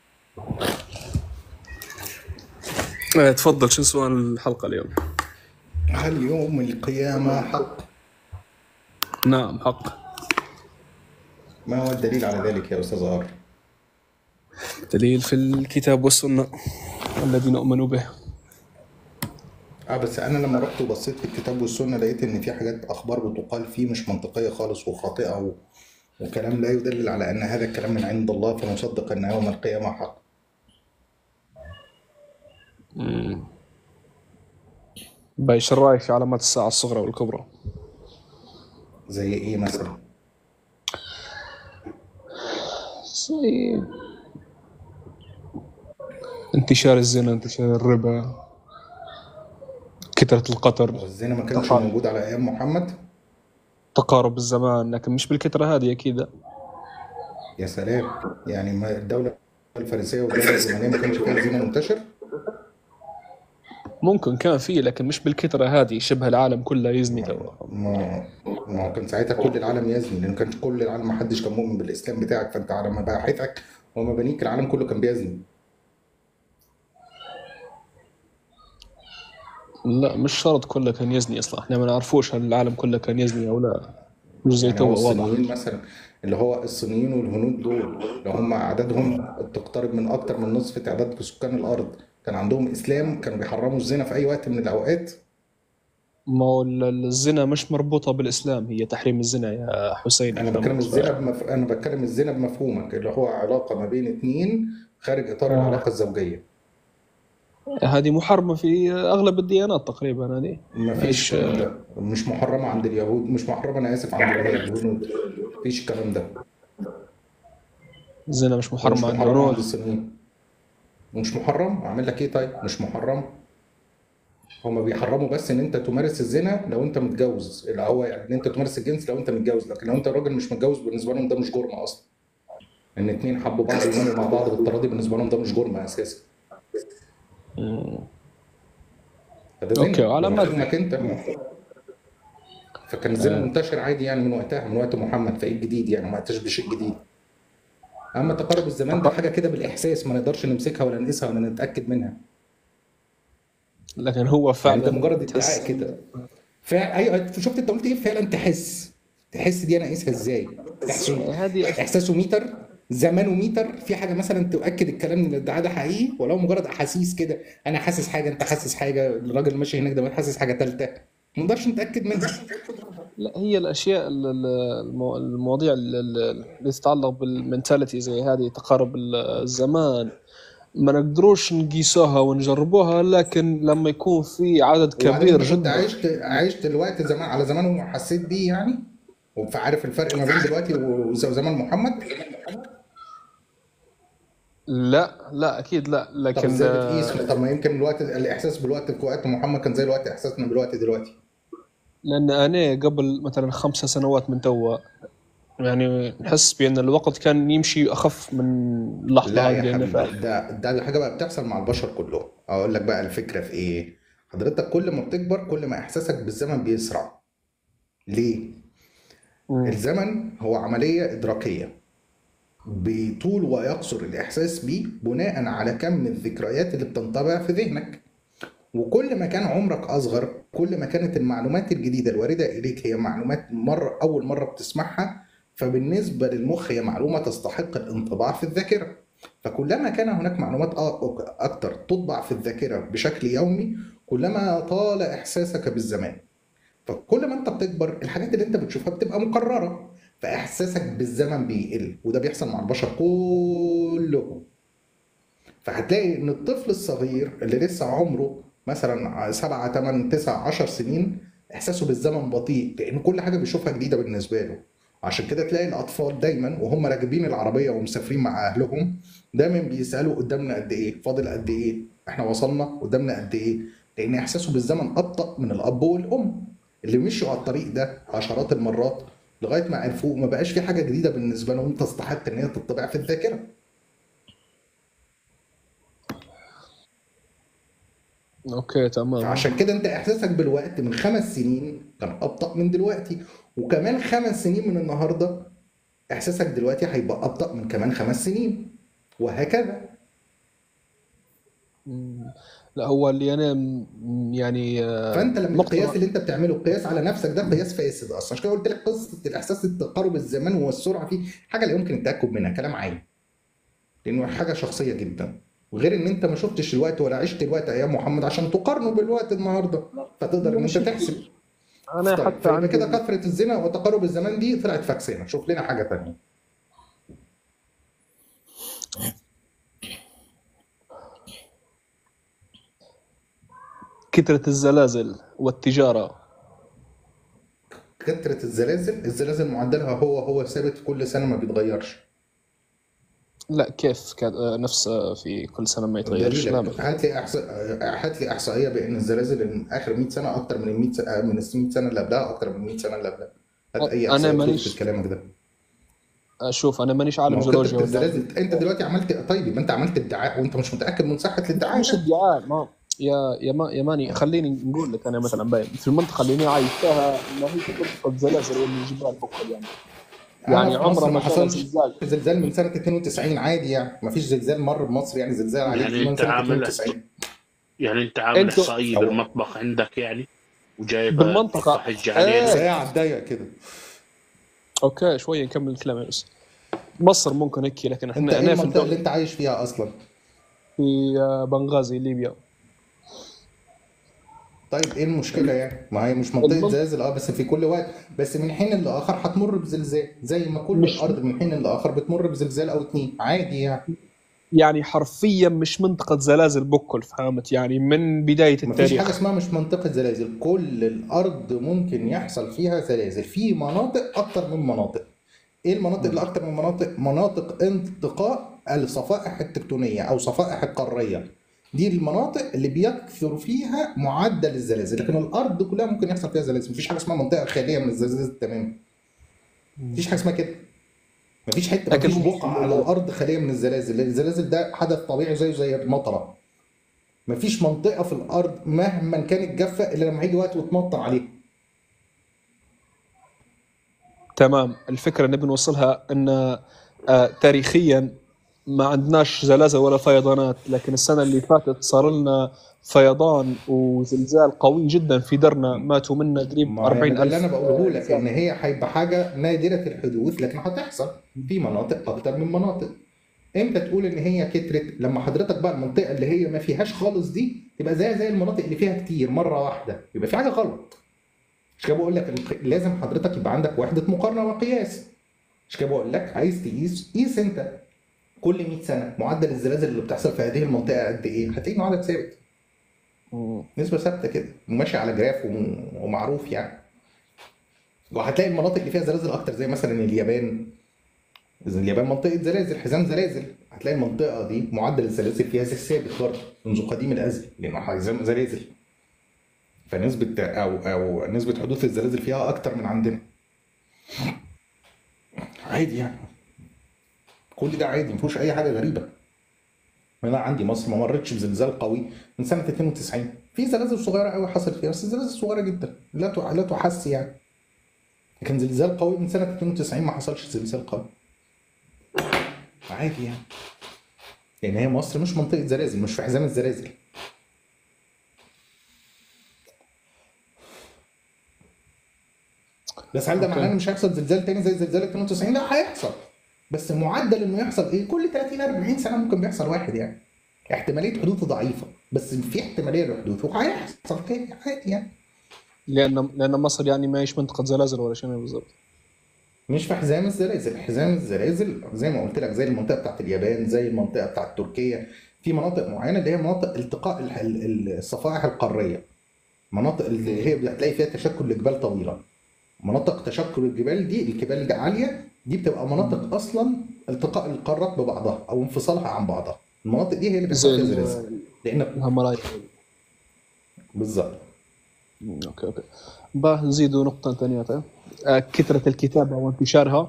آه تفضل شو سؤال الحلقة اليوم هل يوم القيامة حق؟ نعم حق ما هو الدليل على ذلك يا أستاذ ار؟ دليل في الكتاب والسنة الذي نؤمن به اه بس انا لما رحت وبصيت في الكتاب والسنة لقيت ان في حاجات اخبار بتقال فيه مش منطقية خالص وخاطئة و... وكلام لا يدلل على ان هذا الكلام من عند الله فنصدق ان يوم القيامة حق مم. باي شو رايك في علامات الساعة الصغرى والكبرى؟ زي ايه مثلا زي انتشار الزنا انتشار الربا كثرة القتل الزنا ما كانش تقارب موجود على ايام محمد تقارب الزمان لكن مش بالكثرة هذه أكيد لا. يا سلام يعني ما الدوله الفارسيه والدوله الرومانيه ما كانش فيها زنا منتشر ممكن كان فيه لكن مش بالكثرة هذه شبه العالم كله يزني توا ما ما هو كان ساعتها كل العالم يزني لان كان كل العالم ما حدش كان مؤمن بالاسلام بتاعك فانت على مباحثك ومبانيك العالم كله كان بيزني لا مش شرط كله كان يزني أصلا احنا ما نعرفوش هل العالم كله كان يزني أو لا مش زي يعني هو توا واضح الصينيين مثلا اللي هو الصينيين والهنود دول لو هم عددهم تقترب من اكتر من نصف تعداد سكان الارض كان عندهم اسلام كانوا بيحرموا الزنا في اي وقت من الاوقات ما هو ال- ال- الزنا مش مربوطة بالإسلام هي تحريم الزنا يا حسين انا احنا بتكلم مف... الزنا بمف... انا بتكلم الزنا بمفهومك اللي هو علاقه ما بين اتنين خارج اطار آه. العلاقه الزوجيه هذه محرمة في أغلب الديانات تقريبا هذه ما فيش مفيش الكلام ده مش محرمه عند اليهود مش محرمه انا اسف عند الهنود مفيش الكلام ده الزنا مش ومش محرمة عند محرمه عند الهنود الصينيين ومش محرم اعمل لك ايه طيب مش محرم هما بيحرموا بس ان انت تمارس الزنا لو انت متجوز اللي هو يعني ان انت تمارس الجنس لو انت متجوز لكن لو انت راجل مش متجوز بالنسبه لهم ده مش جرم اصلا ان اتنين حبوا بعض يناموا مع بعض بالتراضي بالنسبه لهم ده مش جرم اساسا مم. فده أوكي زنا وعلى ما بمفهومك انت فكان الزنا آه. منتشر عادي يعني من وقتها من وقت محمد فايه الجديد يعني ما اتاش بشيء جديد اما تقارب الزمان ده حاجه كده بالاحساس ما نقدرش نمسكها ولا نقيسها ولا نتاكد منها لكن هو يعني ده فعلا مجرد تحس ادعاء كده فا ايوه شفت انت قلت ايه فعلا تحس تحس دي انا اقيسها ازاي احساسه هذه احساسه ميتر زمانه ميتر في حاجه مثلا تؤكد الكلام ان الادعاء ده حقيقي ولو مجرد احاسيس كده انا حاسس حاجه انت حاسس حاجه الراجل ماشي هناك ده حاسس حاجه ثالثه ما نقدرش نتاكد منها لا هي الاشياء ال- ال- المو- المواضيع ال- ال- اللي تتعلق بالمنتاليتي زي هذه تقارب ال- الزمان ما نقدروش نقيسوها ونجربوها لكن لما يكون في عدد وبعدين كبير انت كنت جدا عشت عشت الوقت زمان على زمانه وحسيت بيه يعني فعارف الفرق ما بين دلوقتي وزمان محمد لا لا اكيد لا طب لكن ازاي آه، بتقيس طب ما يمكن الوقت الاحساس بالوقت في وقت محمد كان زي الوقت احساسنا بالوقت دلوقتي لان انا قبل مثلا خمسة سنوات من توا يعني نحس بان الوقت كان يمشي اخف من اللحظه لا هذه يا اللي فاتت حبيبي ده ده حاجه بقى بتحصل مع البشر كلهم اقول لك بقى الفكره في ايه حضرتك كل ما بتكبر كل ما احساسك بالزمن بيسرع ليه الزمن هو عمليه ادراكيه بيطول ويقصر الاحساس بيه بناء على كم الذكريات اللي بتنطبع في ذهنك وكل ما كان عمرك اصغر كل ما كانت المعلومات الجديده الوارده اليك هي معلومات مره اول مره بتسمعها فبالنسبه للمخ هي معلومه تستحق الانطباع في الذاكره فكلما كان هناك معلومات أ- اكتر تطبع في الذاكره بشكل يومي كلما طال احساسك بالزمان فكل ما انت بتكبر الحاجات اللي انت بتشوفها بتبقى مكرره فاحساسك بالزمن بيقل وده بيحصل مع البشر كلهم فهتلاقي ان الطفل الصغير اللي لسه عمره مثلا 7 8 9 10 سنين احساسه بالزمن بطيء لان كل حاجه بيشوفها جديده بالنسبه له عشان كده تلاقي الاطفال دايما وهم راكبين العربيه ومسافرين مع اهلهم دايما بيسالوا قدامنا قد ايه فاضل قد ايه احنا وصلنا قدامنا قد ايه لان احساسه بالزمن ابطا من الاب والام اللي مشوا على الطريق ده عشرات المرات لغايه ما عرفوه ما بقاش في حاجه جديده بالنسبه لهم تستحق ان هي تطبع في الذاكره اوكي تمام فعشان كده انت احساسك بالوقت من خمس سنين كان ابطا من دلوقتي وكمان خمس سنين من النهارده احساسك دلوقتي هيبقى ابطا من كمان خمس سنين وهكذا مم. لا هو اللي انا م- يعني آه، فانت لما نقطة القياس اللي انت بتعمله القياس على نفسك ده قياس فاسد اصلا عشان كده قلت لك قصه الاحساس التقارب الزمان والسرعه فيه حاجه لا يمكن التاكد منها كلام عام لانه حاجه شخصيه جدا وغير ان انت ما شفتش الوقت ولا عشت الوقت ايام محمد عشان تقارنه بالوقت النهارده فتقدر ان انت تحسب انا طيب حتى فيبقى عندي كده كثره الزنا وتقارب الزمان دي طلعت فاكسينه شوف لنا حاجه تانية كثرة الزلازل والتجارة كثرة الزلازل الزلازل معدلها هو هو ثابت كل سنة ما بيتغيرش لا كيف كان آه، نفس آه، في كل سنة ما يتغيرش لا دليلك هات لي احصاء هات لي احصائيه بان الزلازل من اخر 100 سنه اكتر من ال 100 سنه من ال 100 سنه اللي قبلها اكتر من 100 سنه اللي قبلها هات اي أنا احصائيه مانيش- في كلامك ده اشوف انا مانيش ما عالم هو جيولوجيا كثرة ولا الزلازل انت دلوقتي عملت طيب يبقى انت عملت ادعاء وانت مش متاكد من صحه الادعاء مش ده. ادعاء ما يا يا ما يا ماني خليني نقول لك انا مثلا باين في المنطقه اللي انا عايش فيها ما هي منطقه زلازل ولا جبال بكل يعني يعني أنا في مصر عمره ما ما كان حصلش زلزال زلزال من سنه 92 عادي يعني ما فيش زلزال مر بمصر يعني زلزال عليك يعني من انت سنه عامل 92 يعني انت عامل انتوا- احصائيه أو- بالمطبخ عندك يعني وجايب بالمنطقة. تحج ايه. علينا ساعه على الضيق كده اوكي شويه نكمل كلامي بس مصر ممكن هيك لكن انت احنا ايه انا في المنطقه الدولة اللي انت عايش فيها اصلا في آه، بنغازي ليبيا طيب ايه المشكله يعني ما هي مش منطقه المنطقة- زلازل اه بس في كل وقت بس من حين لاخر هتمر بزلزال زي ما كل مش- الارض من حين لاخر بتمر بزلزال او اتنين عادي يعني يعني حرفيا مش منطقه زلازل بكل فهمت يعني من بدايه مفيش التاريخ حاجه اسمها مش منطقه زلازل كل الارض ممكن يحصل فيها زلازل في مناطق اكتر من مناطق ايه المناطق اللي اكتر من مناطق مناطق انتقاء الصفائح التكتونيه او صفائح القاريه دي المناطق اللي بيكثر فيها معدل الزلازل لكن الارض كلها ممكن يحصل فيها زلازل مفيش حاجه اسمها منطقه خاليه من الزلازل تماما مفيش حاجه اسمها كده مفيش حته لكن مفيش هو- بقعه على الارض خاليه من الزلازل الزلازل ده حدث طبيعي زيه زي المطره مفيش منطقه في الارض مهما كانت جافه الا لما هيجي وقت وتمطر عليها تمام الفكره اللي بنوصلها ان آه تاريخيا ما عندناش زلازل ولا فيضانات لكن السنه اللي فاتت صار لنا فيضان وزلزال قوي جدا في درنا ماتوا منا قريب ما 40 40 ألف اللي انا بقوله لك ان هي هيبقى حاجه نادره الحدوث لكن هتحصل في مناطق اكتر من مناطق امتى تقول ان هي كترت لما حضرتك بقى المنطقه اللي هي ما فيهاش خالص دي تبقى زي زي المناطق اللي فيها كتير مره واحده يبقى في حاجه غلط مش كده بقول لك الق- لازم حضرتك يبقى عندك وحده مقارنه وقياس مش كده بقول لك عايز تقيس قيس انت كل 100 سنه معدل الزلازل اللي بتحصل في هذه المنطقه قد ايه هتلاقي انه عدد ثابت نسبه ثابته كده وماشي على جراف وم- ومعروف يعني وهتلاقي المناطق اللي فيها زلازل اكتر زي مثلا اليابان إذا اليابان منطقه زلازل حزام زلازل هتلاقي المنطقه دي معدل الزلازل فيها ثابت برضه منذ قديم الازل لانه حزام زلازل فنسبه او او نسبه حدوث الزلازل فيها اكتر من عندنا عادي يعني كل ده عادي ما فيهوش اي حاجه غريبه انا عندي مصر ما مرتش بزلزال قوي من سنه 92 في زلازل صغيره قوي حصلت فيها بس زلازل صغيره جدا لا تع- لا تحس يعني لكن زلزال قوي من سنه 92 ما حصلش زلزال قوي عادي يعني لان هي مصر مش منطقه زلازل مش في حزام الزلازل بس هل ده أوكي. معناه ان مش هيحصل زلزال تاني زي زلزال 92 لا هيحصل بس معدل انه يحصل ايه كل 30 40 سنه ممكن بيحصل واحد يعني احتماليه حدوثه ضعيفه بس في احتماليه لحدوثه وهيحصل تاني عادي يعني لان لان مصر يعني ما هيش منطقه زلازل ولا شيء بالضبط مش في حزام الزلازل حزام الزلازل زي ما قلت لك زي المنطقه بتاعت اليابان زي المنطقه بتاعت تركيا في مناطق معينه اللي هي مناطق التقاء ال- ال- الصفائح القاريه مناطق اللي هي بتلاقي فيها تشكل لجبال طويله مناطق تشكل الجبال دي الجبال دي عاليه دي بتبقى مناطق اصلا التقاء القارات ببعضها او انفصالها عن بعضها المناطق دي هي اللي زي بيحصل فيها ال- زلازل لان الهيمالايا بالظبط اوكي اوكي باه نزيدوا نقطة ثانية آه كثرة الكتابة وانتشارها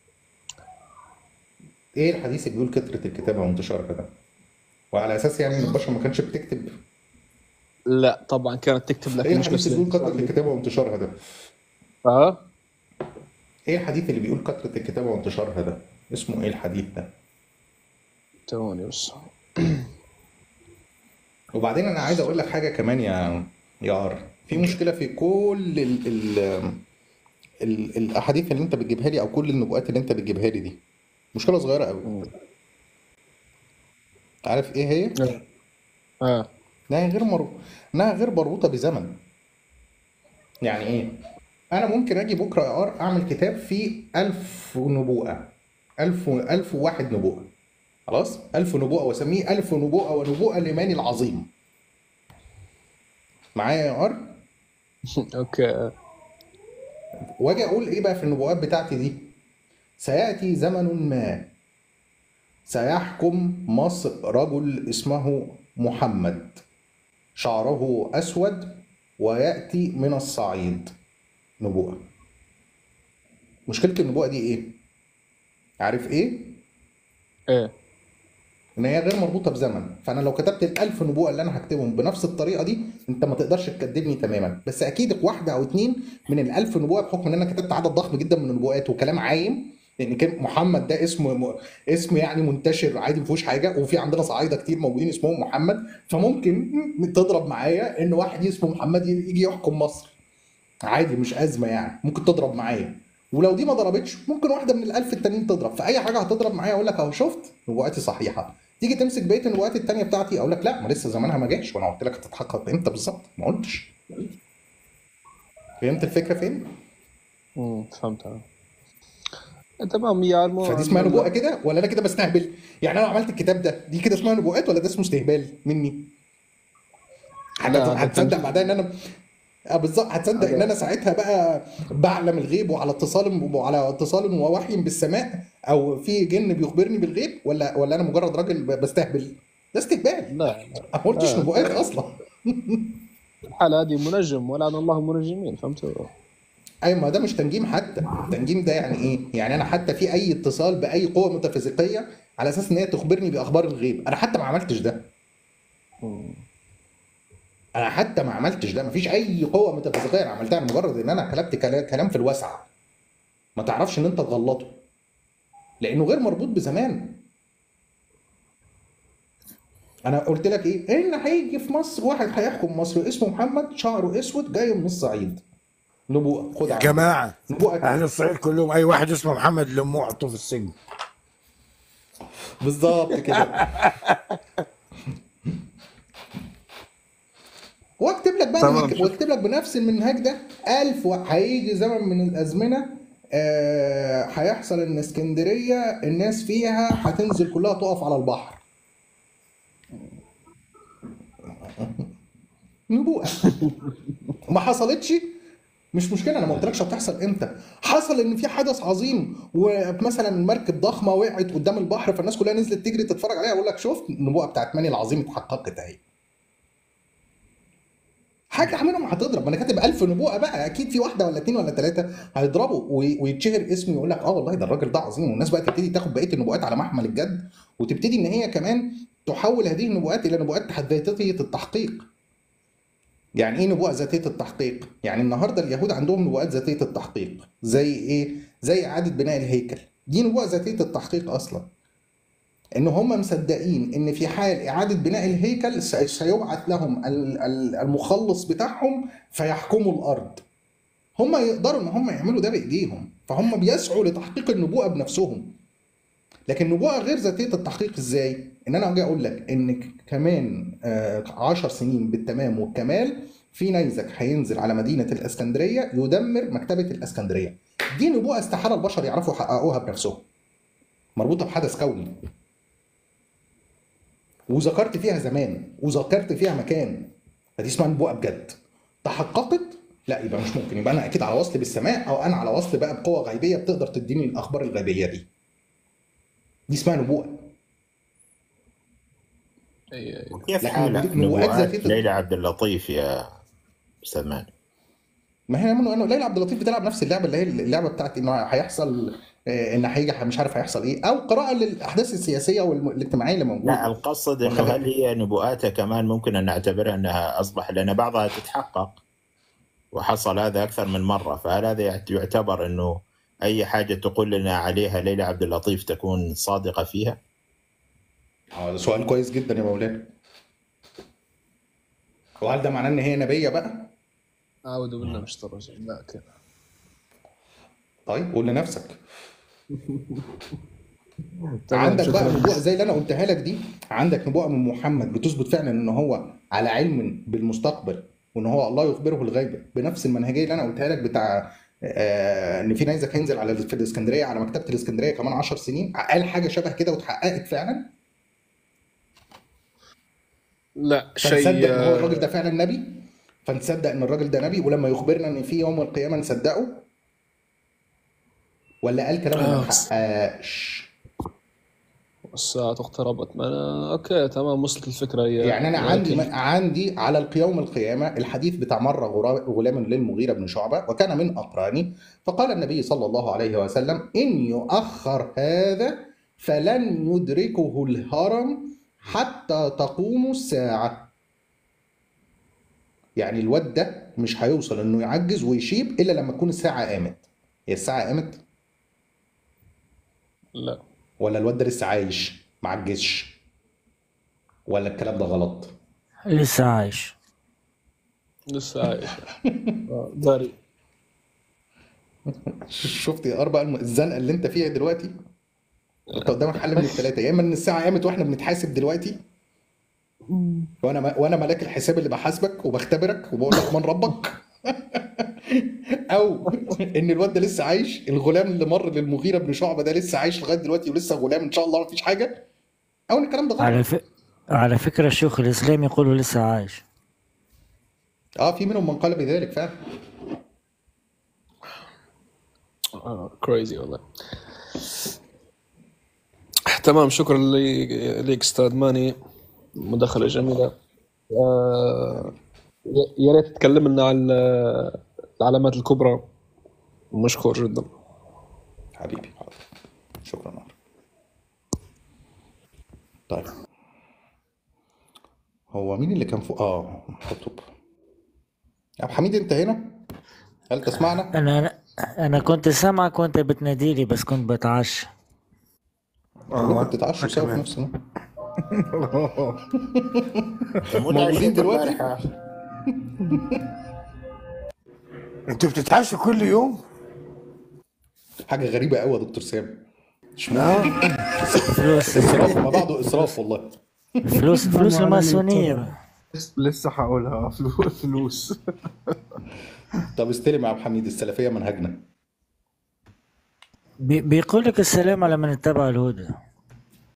ايه الحديث اللي بيقول كثره الكتابه وانتشارها ده وعلى اساس يعني ان البشر ما كانتش بتكتب لا طبعا كانت تكتب ايه لكن مش الحديث نفس اللي بيقول كثره الانتشار. الكتابه وانتشارها ده اه ايه الحديث اللي بيقول كثره الكتابه وانتشارها ده اسمه ايه الحديث ده ثواني بس وبعدين انا عايز اقول لك حاجه كمان يا يا ار في مشكله في كل ال ال ال الاحاديث اللي انت بتجيبها لي او كل النبوءات اللي انت بتجيبها لي دي مشكله صغيره قوي عارف ايه هي؟ اه انها غير مر... انها غير مربوطه بزمن يعني ايه؟ انا ممكن اجي بكره يا ار اعمل كتاب فيه ألف نبوءه ألف ألف وواحد نبوءه خلاص؟ ألف نبوءه واسميه ألف نبوءه ونبوءه لماني العظيم معايا يا ار اوكي واجي اقول ايه بقى في النبوءات بتاعتي دي سياتي زمن ما سيحكم مصر رجل اسمه محمد شعره اسود وياتي من الصعيد نبوءه مشكله النبوءه دي ايه عارف ايه ايه ان هي غير مربوطه بزمن فانا لو كتبت الالف نبوءه اللي انا هكتبهم بنفس الطريقه دي انت ما تقدرش تكدبني تماما بس اكيد واحده او اتنين من الالف نبوءه بحكم ان انا كتبت عدد ضخم جدا من النبوءات وكلام عايم لان كان محمد ده اسم م... اسم يعني منتشر عادي ما فيهوش حاجه وفي عندنا صعايده كتير موجودين اسمهم محمد فممكن تضرب معايا ان واحد اسمه محمد يجي يحكم مصر عادي مش ازمه يعني ممكن تضرب معايا ولو دي ما ضربتش ممكن واحده من الالف التانيين تضرب فاي حاجه هتضرب معايا اقول لك اهو شفت نبوءاتي صحيحه تيجي تمسك بقيه النبوءات التانيه بتاعتي اقول لك لا ما لسه زمانها ما جاش وانا قلت لك هتتحقق امتى بالظبط ما قلتش فهمت الفكره فين؟ امم فهمتها تمام يا المو فدي اسمها نبوءه كده ولا انا كده بستهبل؟ يعني انا عملت الكتاب ده دي كده اسمها نبوءات ولا ده اسمه استهبال مني؟ لا، ده هتصدق تنجيم. بعدها ان انا آه بالظبط هتصدق ان انا ساعتها بقى بعلم الغيب وعلى اتصال وعلى اتصال ووحي بالسماء او في جن بيخبرني بالغيب ولا ولا انا مجرد راجل ب- بستهبل ده استهبال لا لا ما قلتش لا. نبوءات اصلا الحالة هذه منجم ولعن الله المنجمين فهمت؟ ايوه ما ده مش تنجيم حتى التنجيم ده يعني ايه يعني انا حتى في اي اتصال باي قوه ميتافيزيقيه على اساس ان هي تخبرني باخبار الغيب انا حتى ما عملتش ده انا حتى ما عملتش ده مفيش اي قوه ميتافيزيقيه انا عملتها انا مجرد ان انا كلمت كلا- كلام في الوسع ما تعرفش ان انت تغلطه لانه غير مربوط بزمان انا قلت لك ايه ان هيجي في مصر واحد هيحكم مصر اسمه محمد شعره اسود جاي من الصعيد نبوءه خد يا عنها. جماعة نبوءه أهل الصعيد كلهم أي واحد اسمه محمد لموه حطوه في السجن بالظبط كده واكتب لك بقى تمام. منهج- واكتب لك بنفس المنهاج ده ألف و- هيجي زمن من الأزمنة آه، هيحصل إن اسكندرية الناس فيها هتنزل كلها تقف على البحر نبوءة ما حصلتش مش مشكله انا ما قلتلكش هتحصل امتى حصل ان في حدث عظيم ومثلا مركب ضخمه وقعت قدام البحر فالناس كلها نزلت تجري تتفرج عليها اقول لك شفت النبوءه بتاعت ماني العظيم اتحققت اهي حاجه منهم هتضرب ما انا كاتب ألف نبوءه بقى اكيد في واحده ولا اتنين ولا ثلاثه هيضربوا وي- ويتشهر اسمه يقول لك اه والله ده الراجل ده عظيم والناس بقى تبتدي تاخد بقيه النبوءات على محمل الجد وتبتدي ان هي كمان تحول هذه النبوءات الى نبوءات ذاتيه التحقيق يعني ايه نبوءه ذاتيه التحقيق؟ يعني النهارده اليهود عندهم نبوءات ذاتيه التحقيق زي ايه؟ زي اعاده بناء الهيكل دي نبوءه ذاتيه التحقيق اصلا ان هم مصدقين ان في حال اعاده بناء الهيكل س- سيبعث لهم ال- ال- المخلص بتاعهم فيحكموا الارض هم يقدروا ان هم يعملوا ده بايديهم فهم بيسعوا لتحقيق النبوءه بنفسهم لكن نبوءه غير ذاتيه التحقيق ازاي؟ ان انا اجي اقول لك ان ك- كمان آه، عشر سنين بالتمام والكمال في نيزك هينزل على مدينه الاسكندريه يدمر مكتبه الاسكندريه. دي نبوءه استحاله البشر يعرفوا يحققوها بنفسهم. مربوطه بحدث كوني. وذكرت فيها زمان وذكرت فيها مكان فدي اسمها نبوءه بجد. تحققت لا يبقى مش ممكن يبقى انا اكيد على وصل بالسماء او انا على وصل بقى بقوه غيبيه بتقدر تديني الاخبار الغيبيه دي. دي اسمها نبوءه. اي اي كيف لكن حال نبوءات نبوءات ذاتيه ليلى عبد اللطيف يا استاذ مان ما هي منه انه ليلى عبد اللطيف بتلعب نفس اللعبه اللي هي اللعبه بتاعت انه هيحصل آه، ان هيجي مش عارف هيحصل ايه او قراءه للاحداث السياسيه والاجتماعيه اللي موجوده لا القصد انه وخلي- هل هي نبوءاتها كمان ممكن ان نعتبرها انها اصبح لان بعضها تتحقق وحصل هذا اكثر من مره فهل هذا يعت- يعتبر انه اي حاجه تقول لنا عليها ليلى عبد اللطيف تكون صادقه فيها؟ اه ده سؤال كويس جدا يا مولانا وهل ده معناه ان هي نبيه بقى؟ اعوذ بالله من الشيطان الرجيم لا كده طيب قول لنفسك تمام، عندك بقى شكراً. نبوءه زي اللي انا قلتها لك دي عندك نبوءه من محمد بتثبت فعلا ان هو على علم بالمستقبل وان هو الله يخبره الغيب بنفس المنهجيه اللي انا قلتها لك بتاع آه ان في نيزك هينزل على في الاسكندريه على مكتبه الاسكندريه كمان 10 سنين قال حاجه شبه كده واتحققت فعلا لا فنصدق شيء ان هو الراجل ده فعلا نبي فنصدق ان الراجل ده نبي ولما يخبرنا ان في يوم القيامه نصدقه ولا قال كلام ما آه. نحققش الساعة اقتربت ما أنا أوكي تمام وصلت الفكرة هي يعني انا عندي ولكن- عندي على يوم القيامه الحديث بتاع مره غرا- غلام للمغيره بن شعبه وكان من اقراني فقال النبي صلى الله عليه وسلم ان يؤخر هذا فلن يدركه الهرم حتى تقوم الساعه يعني الواد ده مش هيوصل انه يعجز ويشيب الا لما تكون الساعه قامت هي الساعه قامت لا ولا الواد ده لسه عايش ما عجزش ولا الكلام ده غلط لسه عايش لسه عايش آه، داري شفت يا اربع الزنقه اللي انت فيها دلوقتي انت قدامك حل من الثلاثه يا اما ان الساعه قامت واحنا بنتحاسب دلوقتي وانا وانا ملاك الحساب اللي بحاسبك وبختبرك وبقول لك من ربك او ان الواد ده لسه عايش الغلام اللي مر للمغيره بن شعبه ده لسه عايش لغايه دلوقتي ولسه غلام ان شاء الله ما فيش حاجه او ان الكلام ده غلط على ف... على فكرة الشيوخ الإسلام يقولوا لسه عايش اه في منهم من قال بذلك فعلا كريزي والله تمام شكرا لي- ليك استاذ ماني مداخلة جميلة آه، يا- يا ريت تتكلم لنا عن ال- العلامات الكبرى مشكور جدا حبيبي حاضر شكرا نار طيب هو مين اللي كان فوق اه خطوب ابو حميد انت هنا هل تسمعنا أنا أنا, أنا كنت سامعك وأنت بتناديلي بس كنت بتعشى كلكم بتتعشوا سوا في نفس الوقت موجودين موجودين دلوقتي انتوا بتتعشوا كل يوم؟ حاجه غريبه قوي يا دكتور سام فلوس اسراف ما بعده اسراف والله فلوس فلوس الماسونية لسه هقولها فلوس فلوس طب استلم يا عبد الحميد السلفيه منهجنا بي- بيقول لك السلام على من اتبع الهدى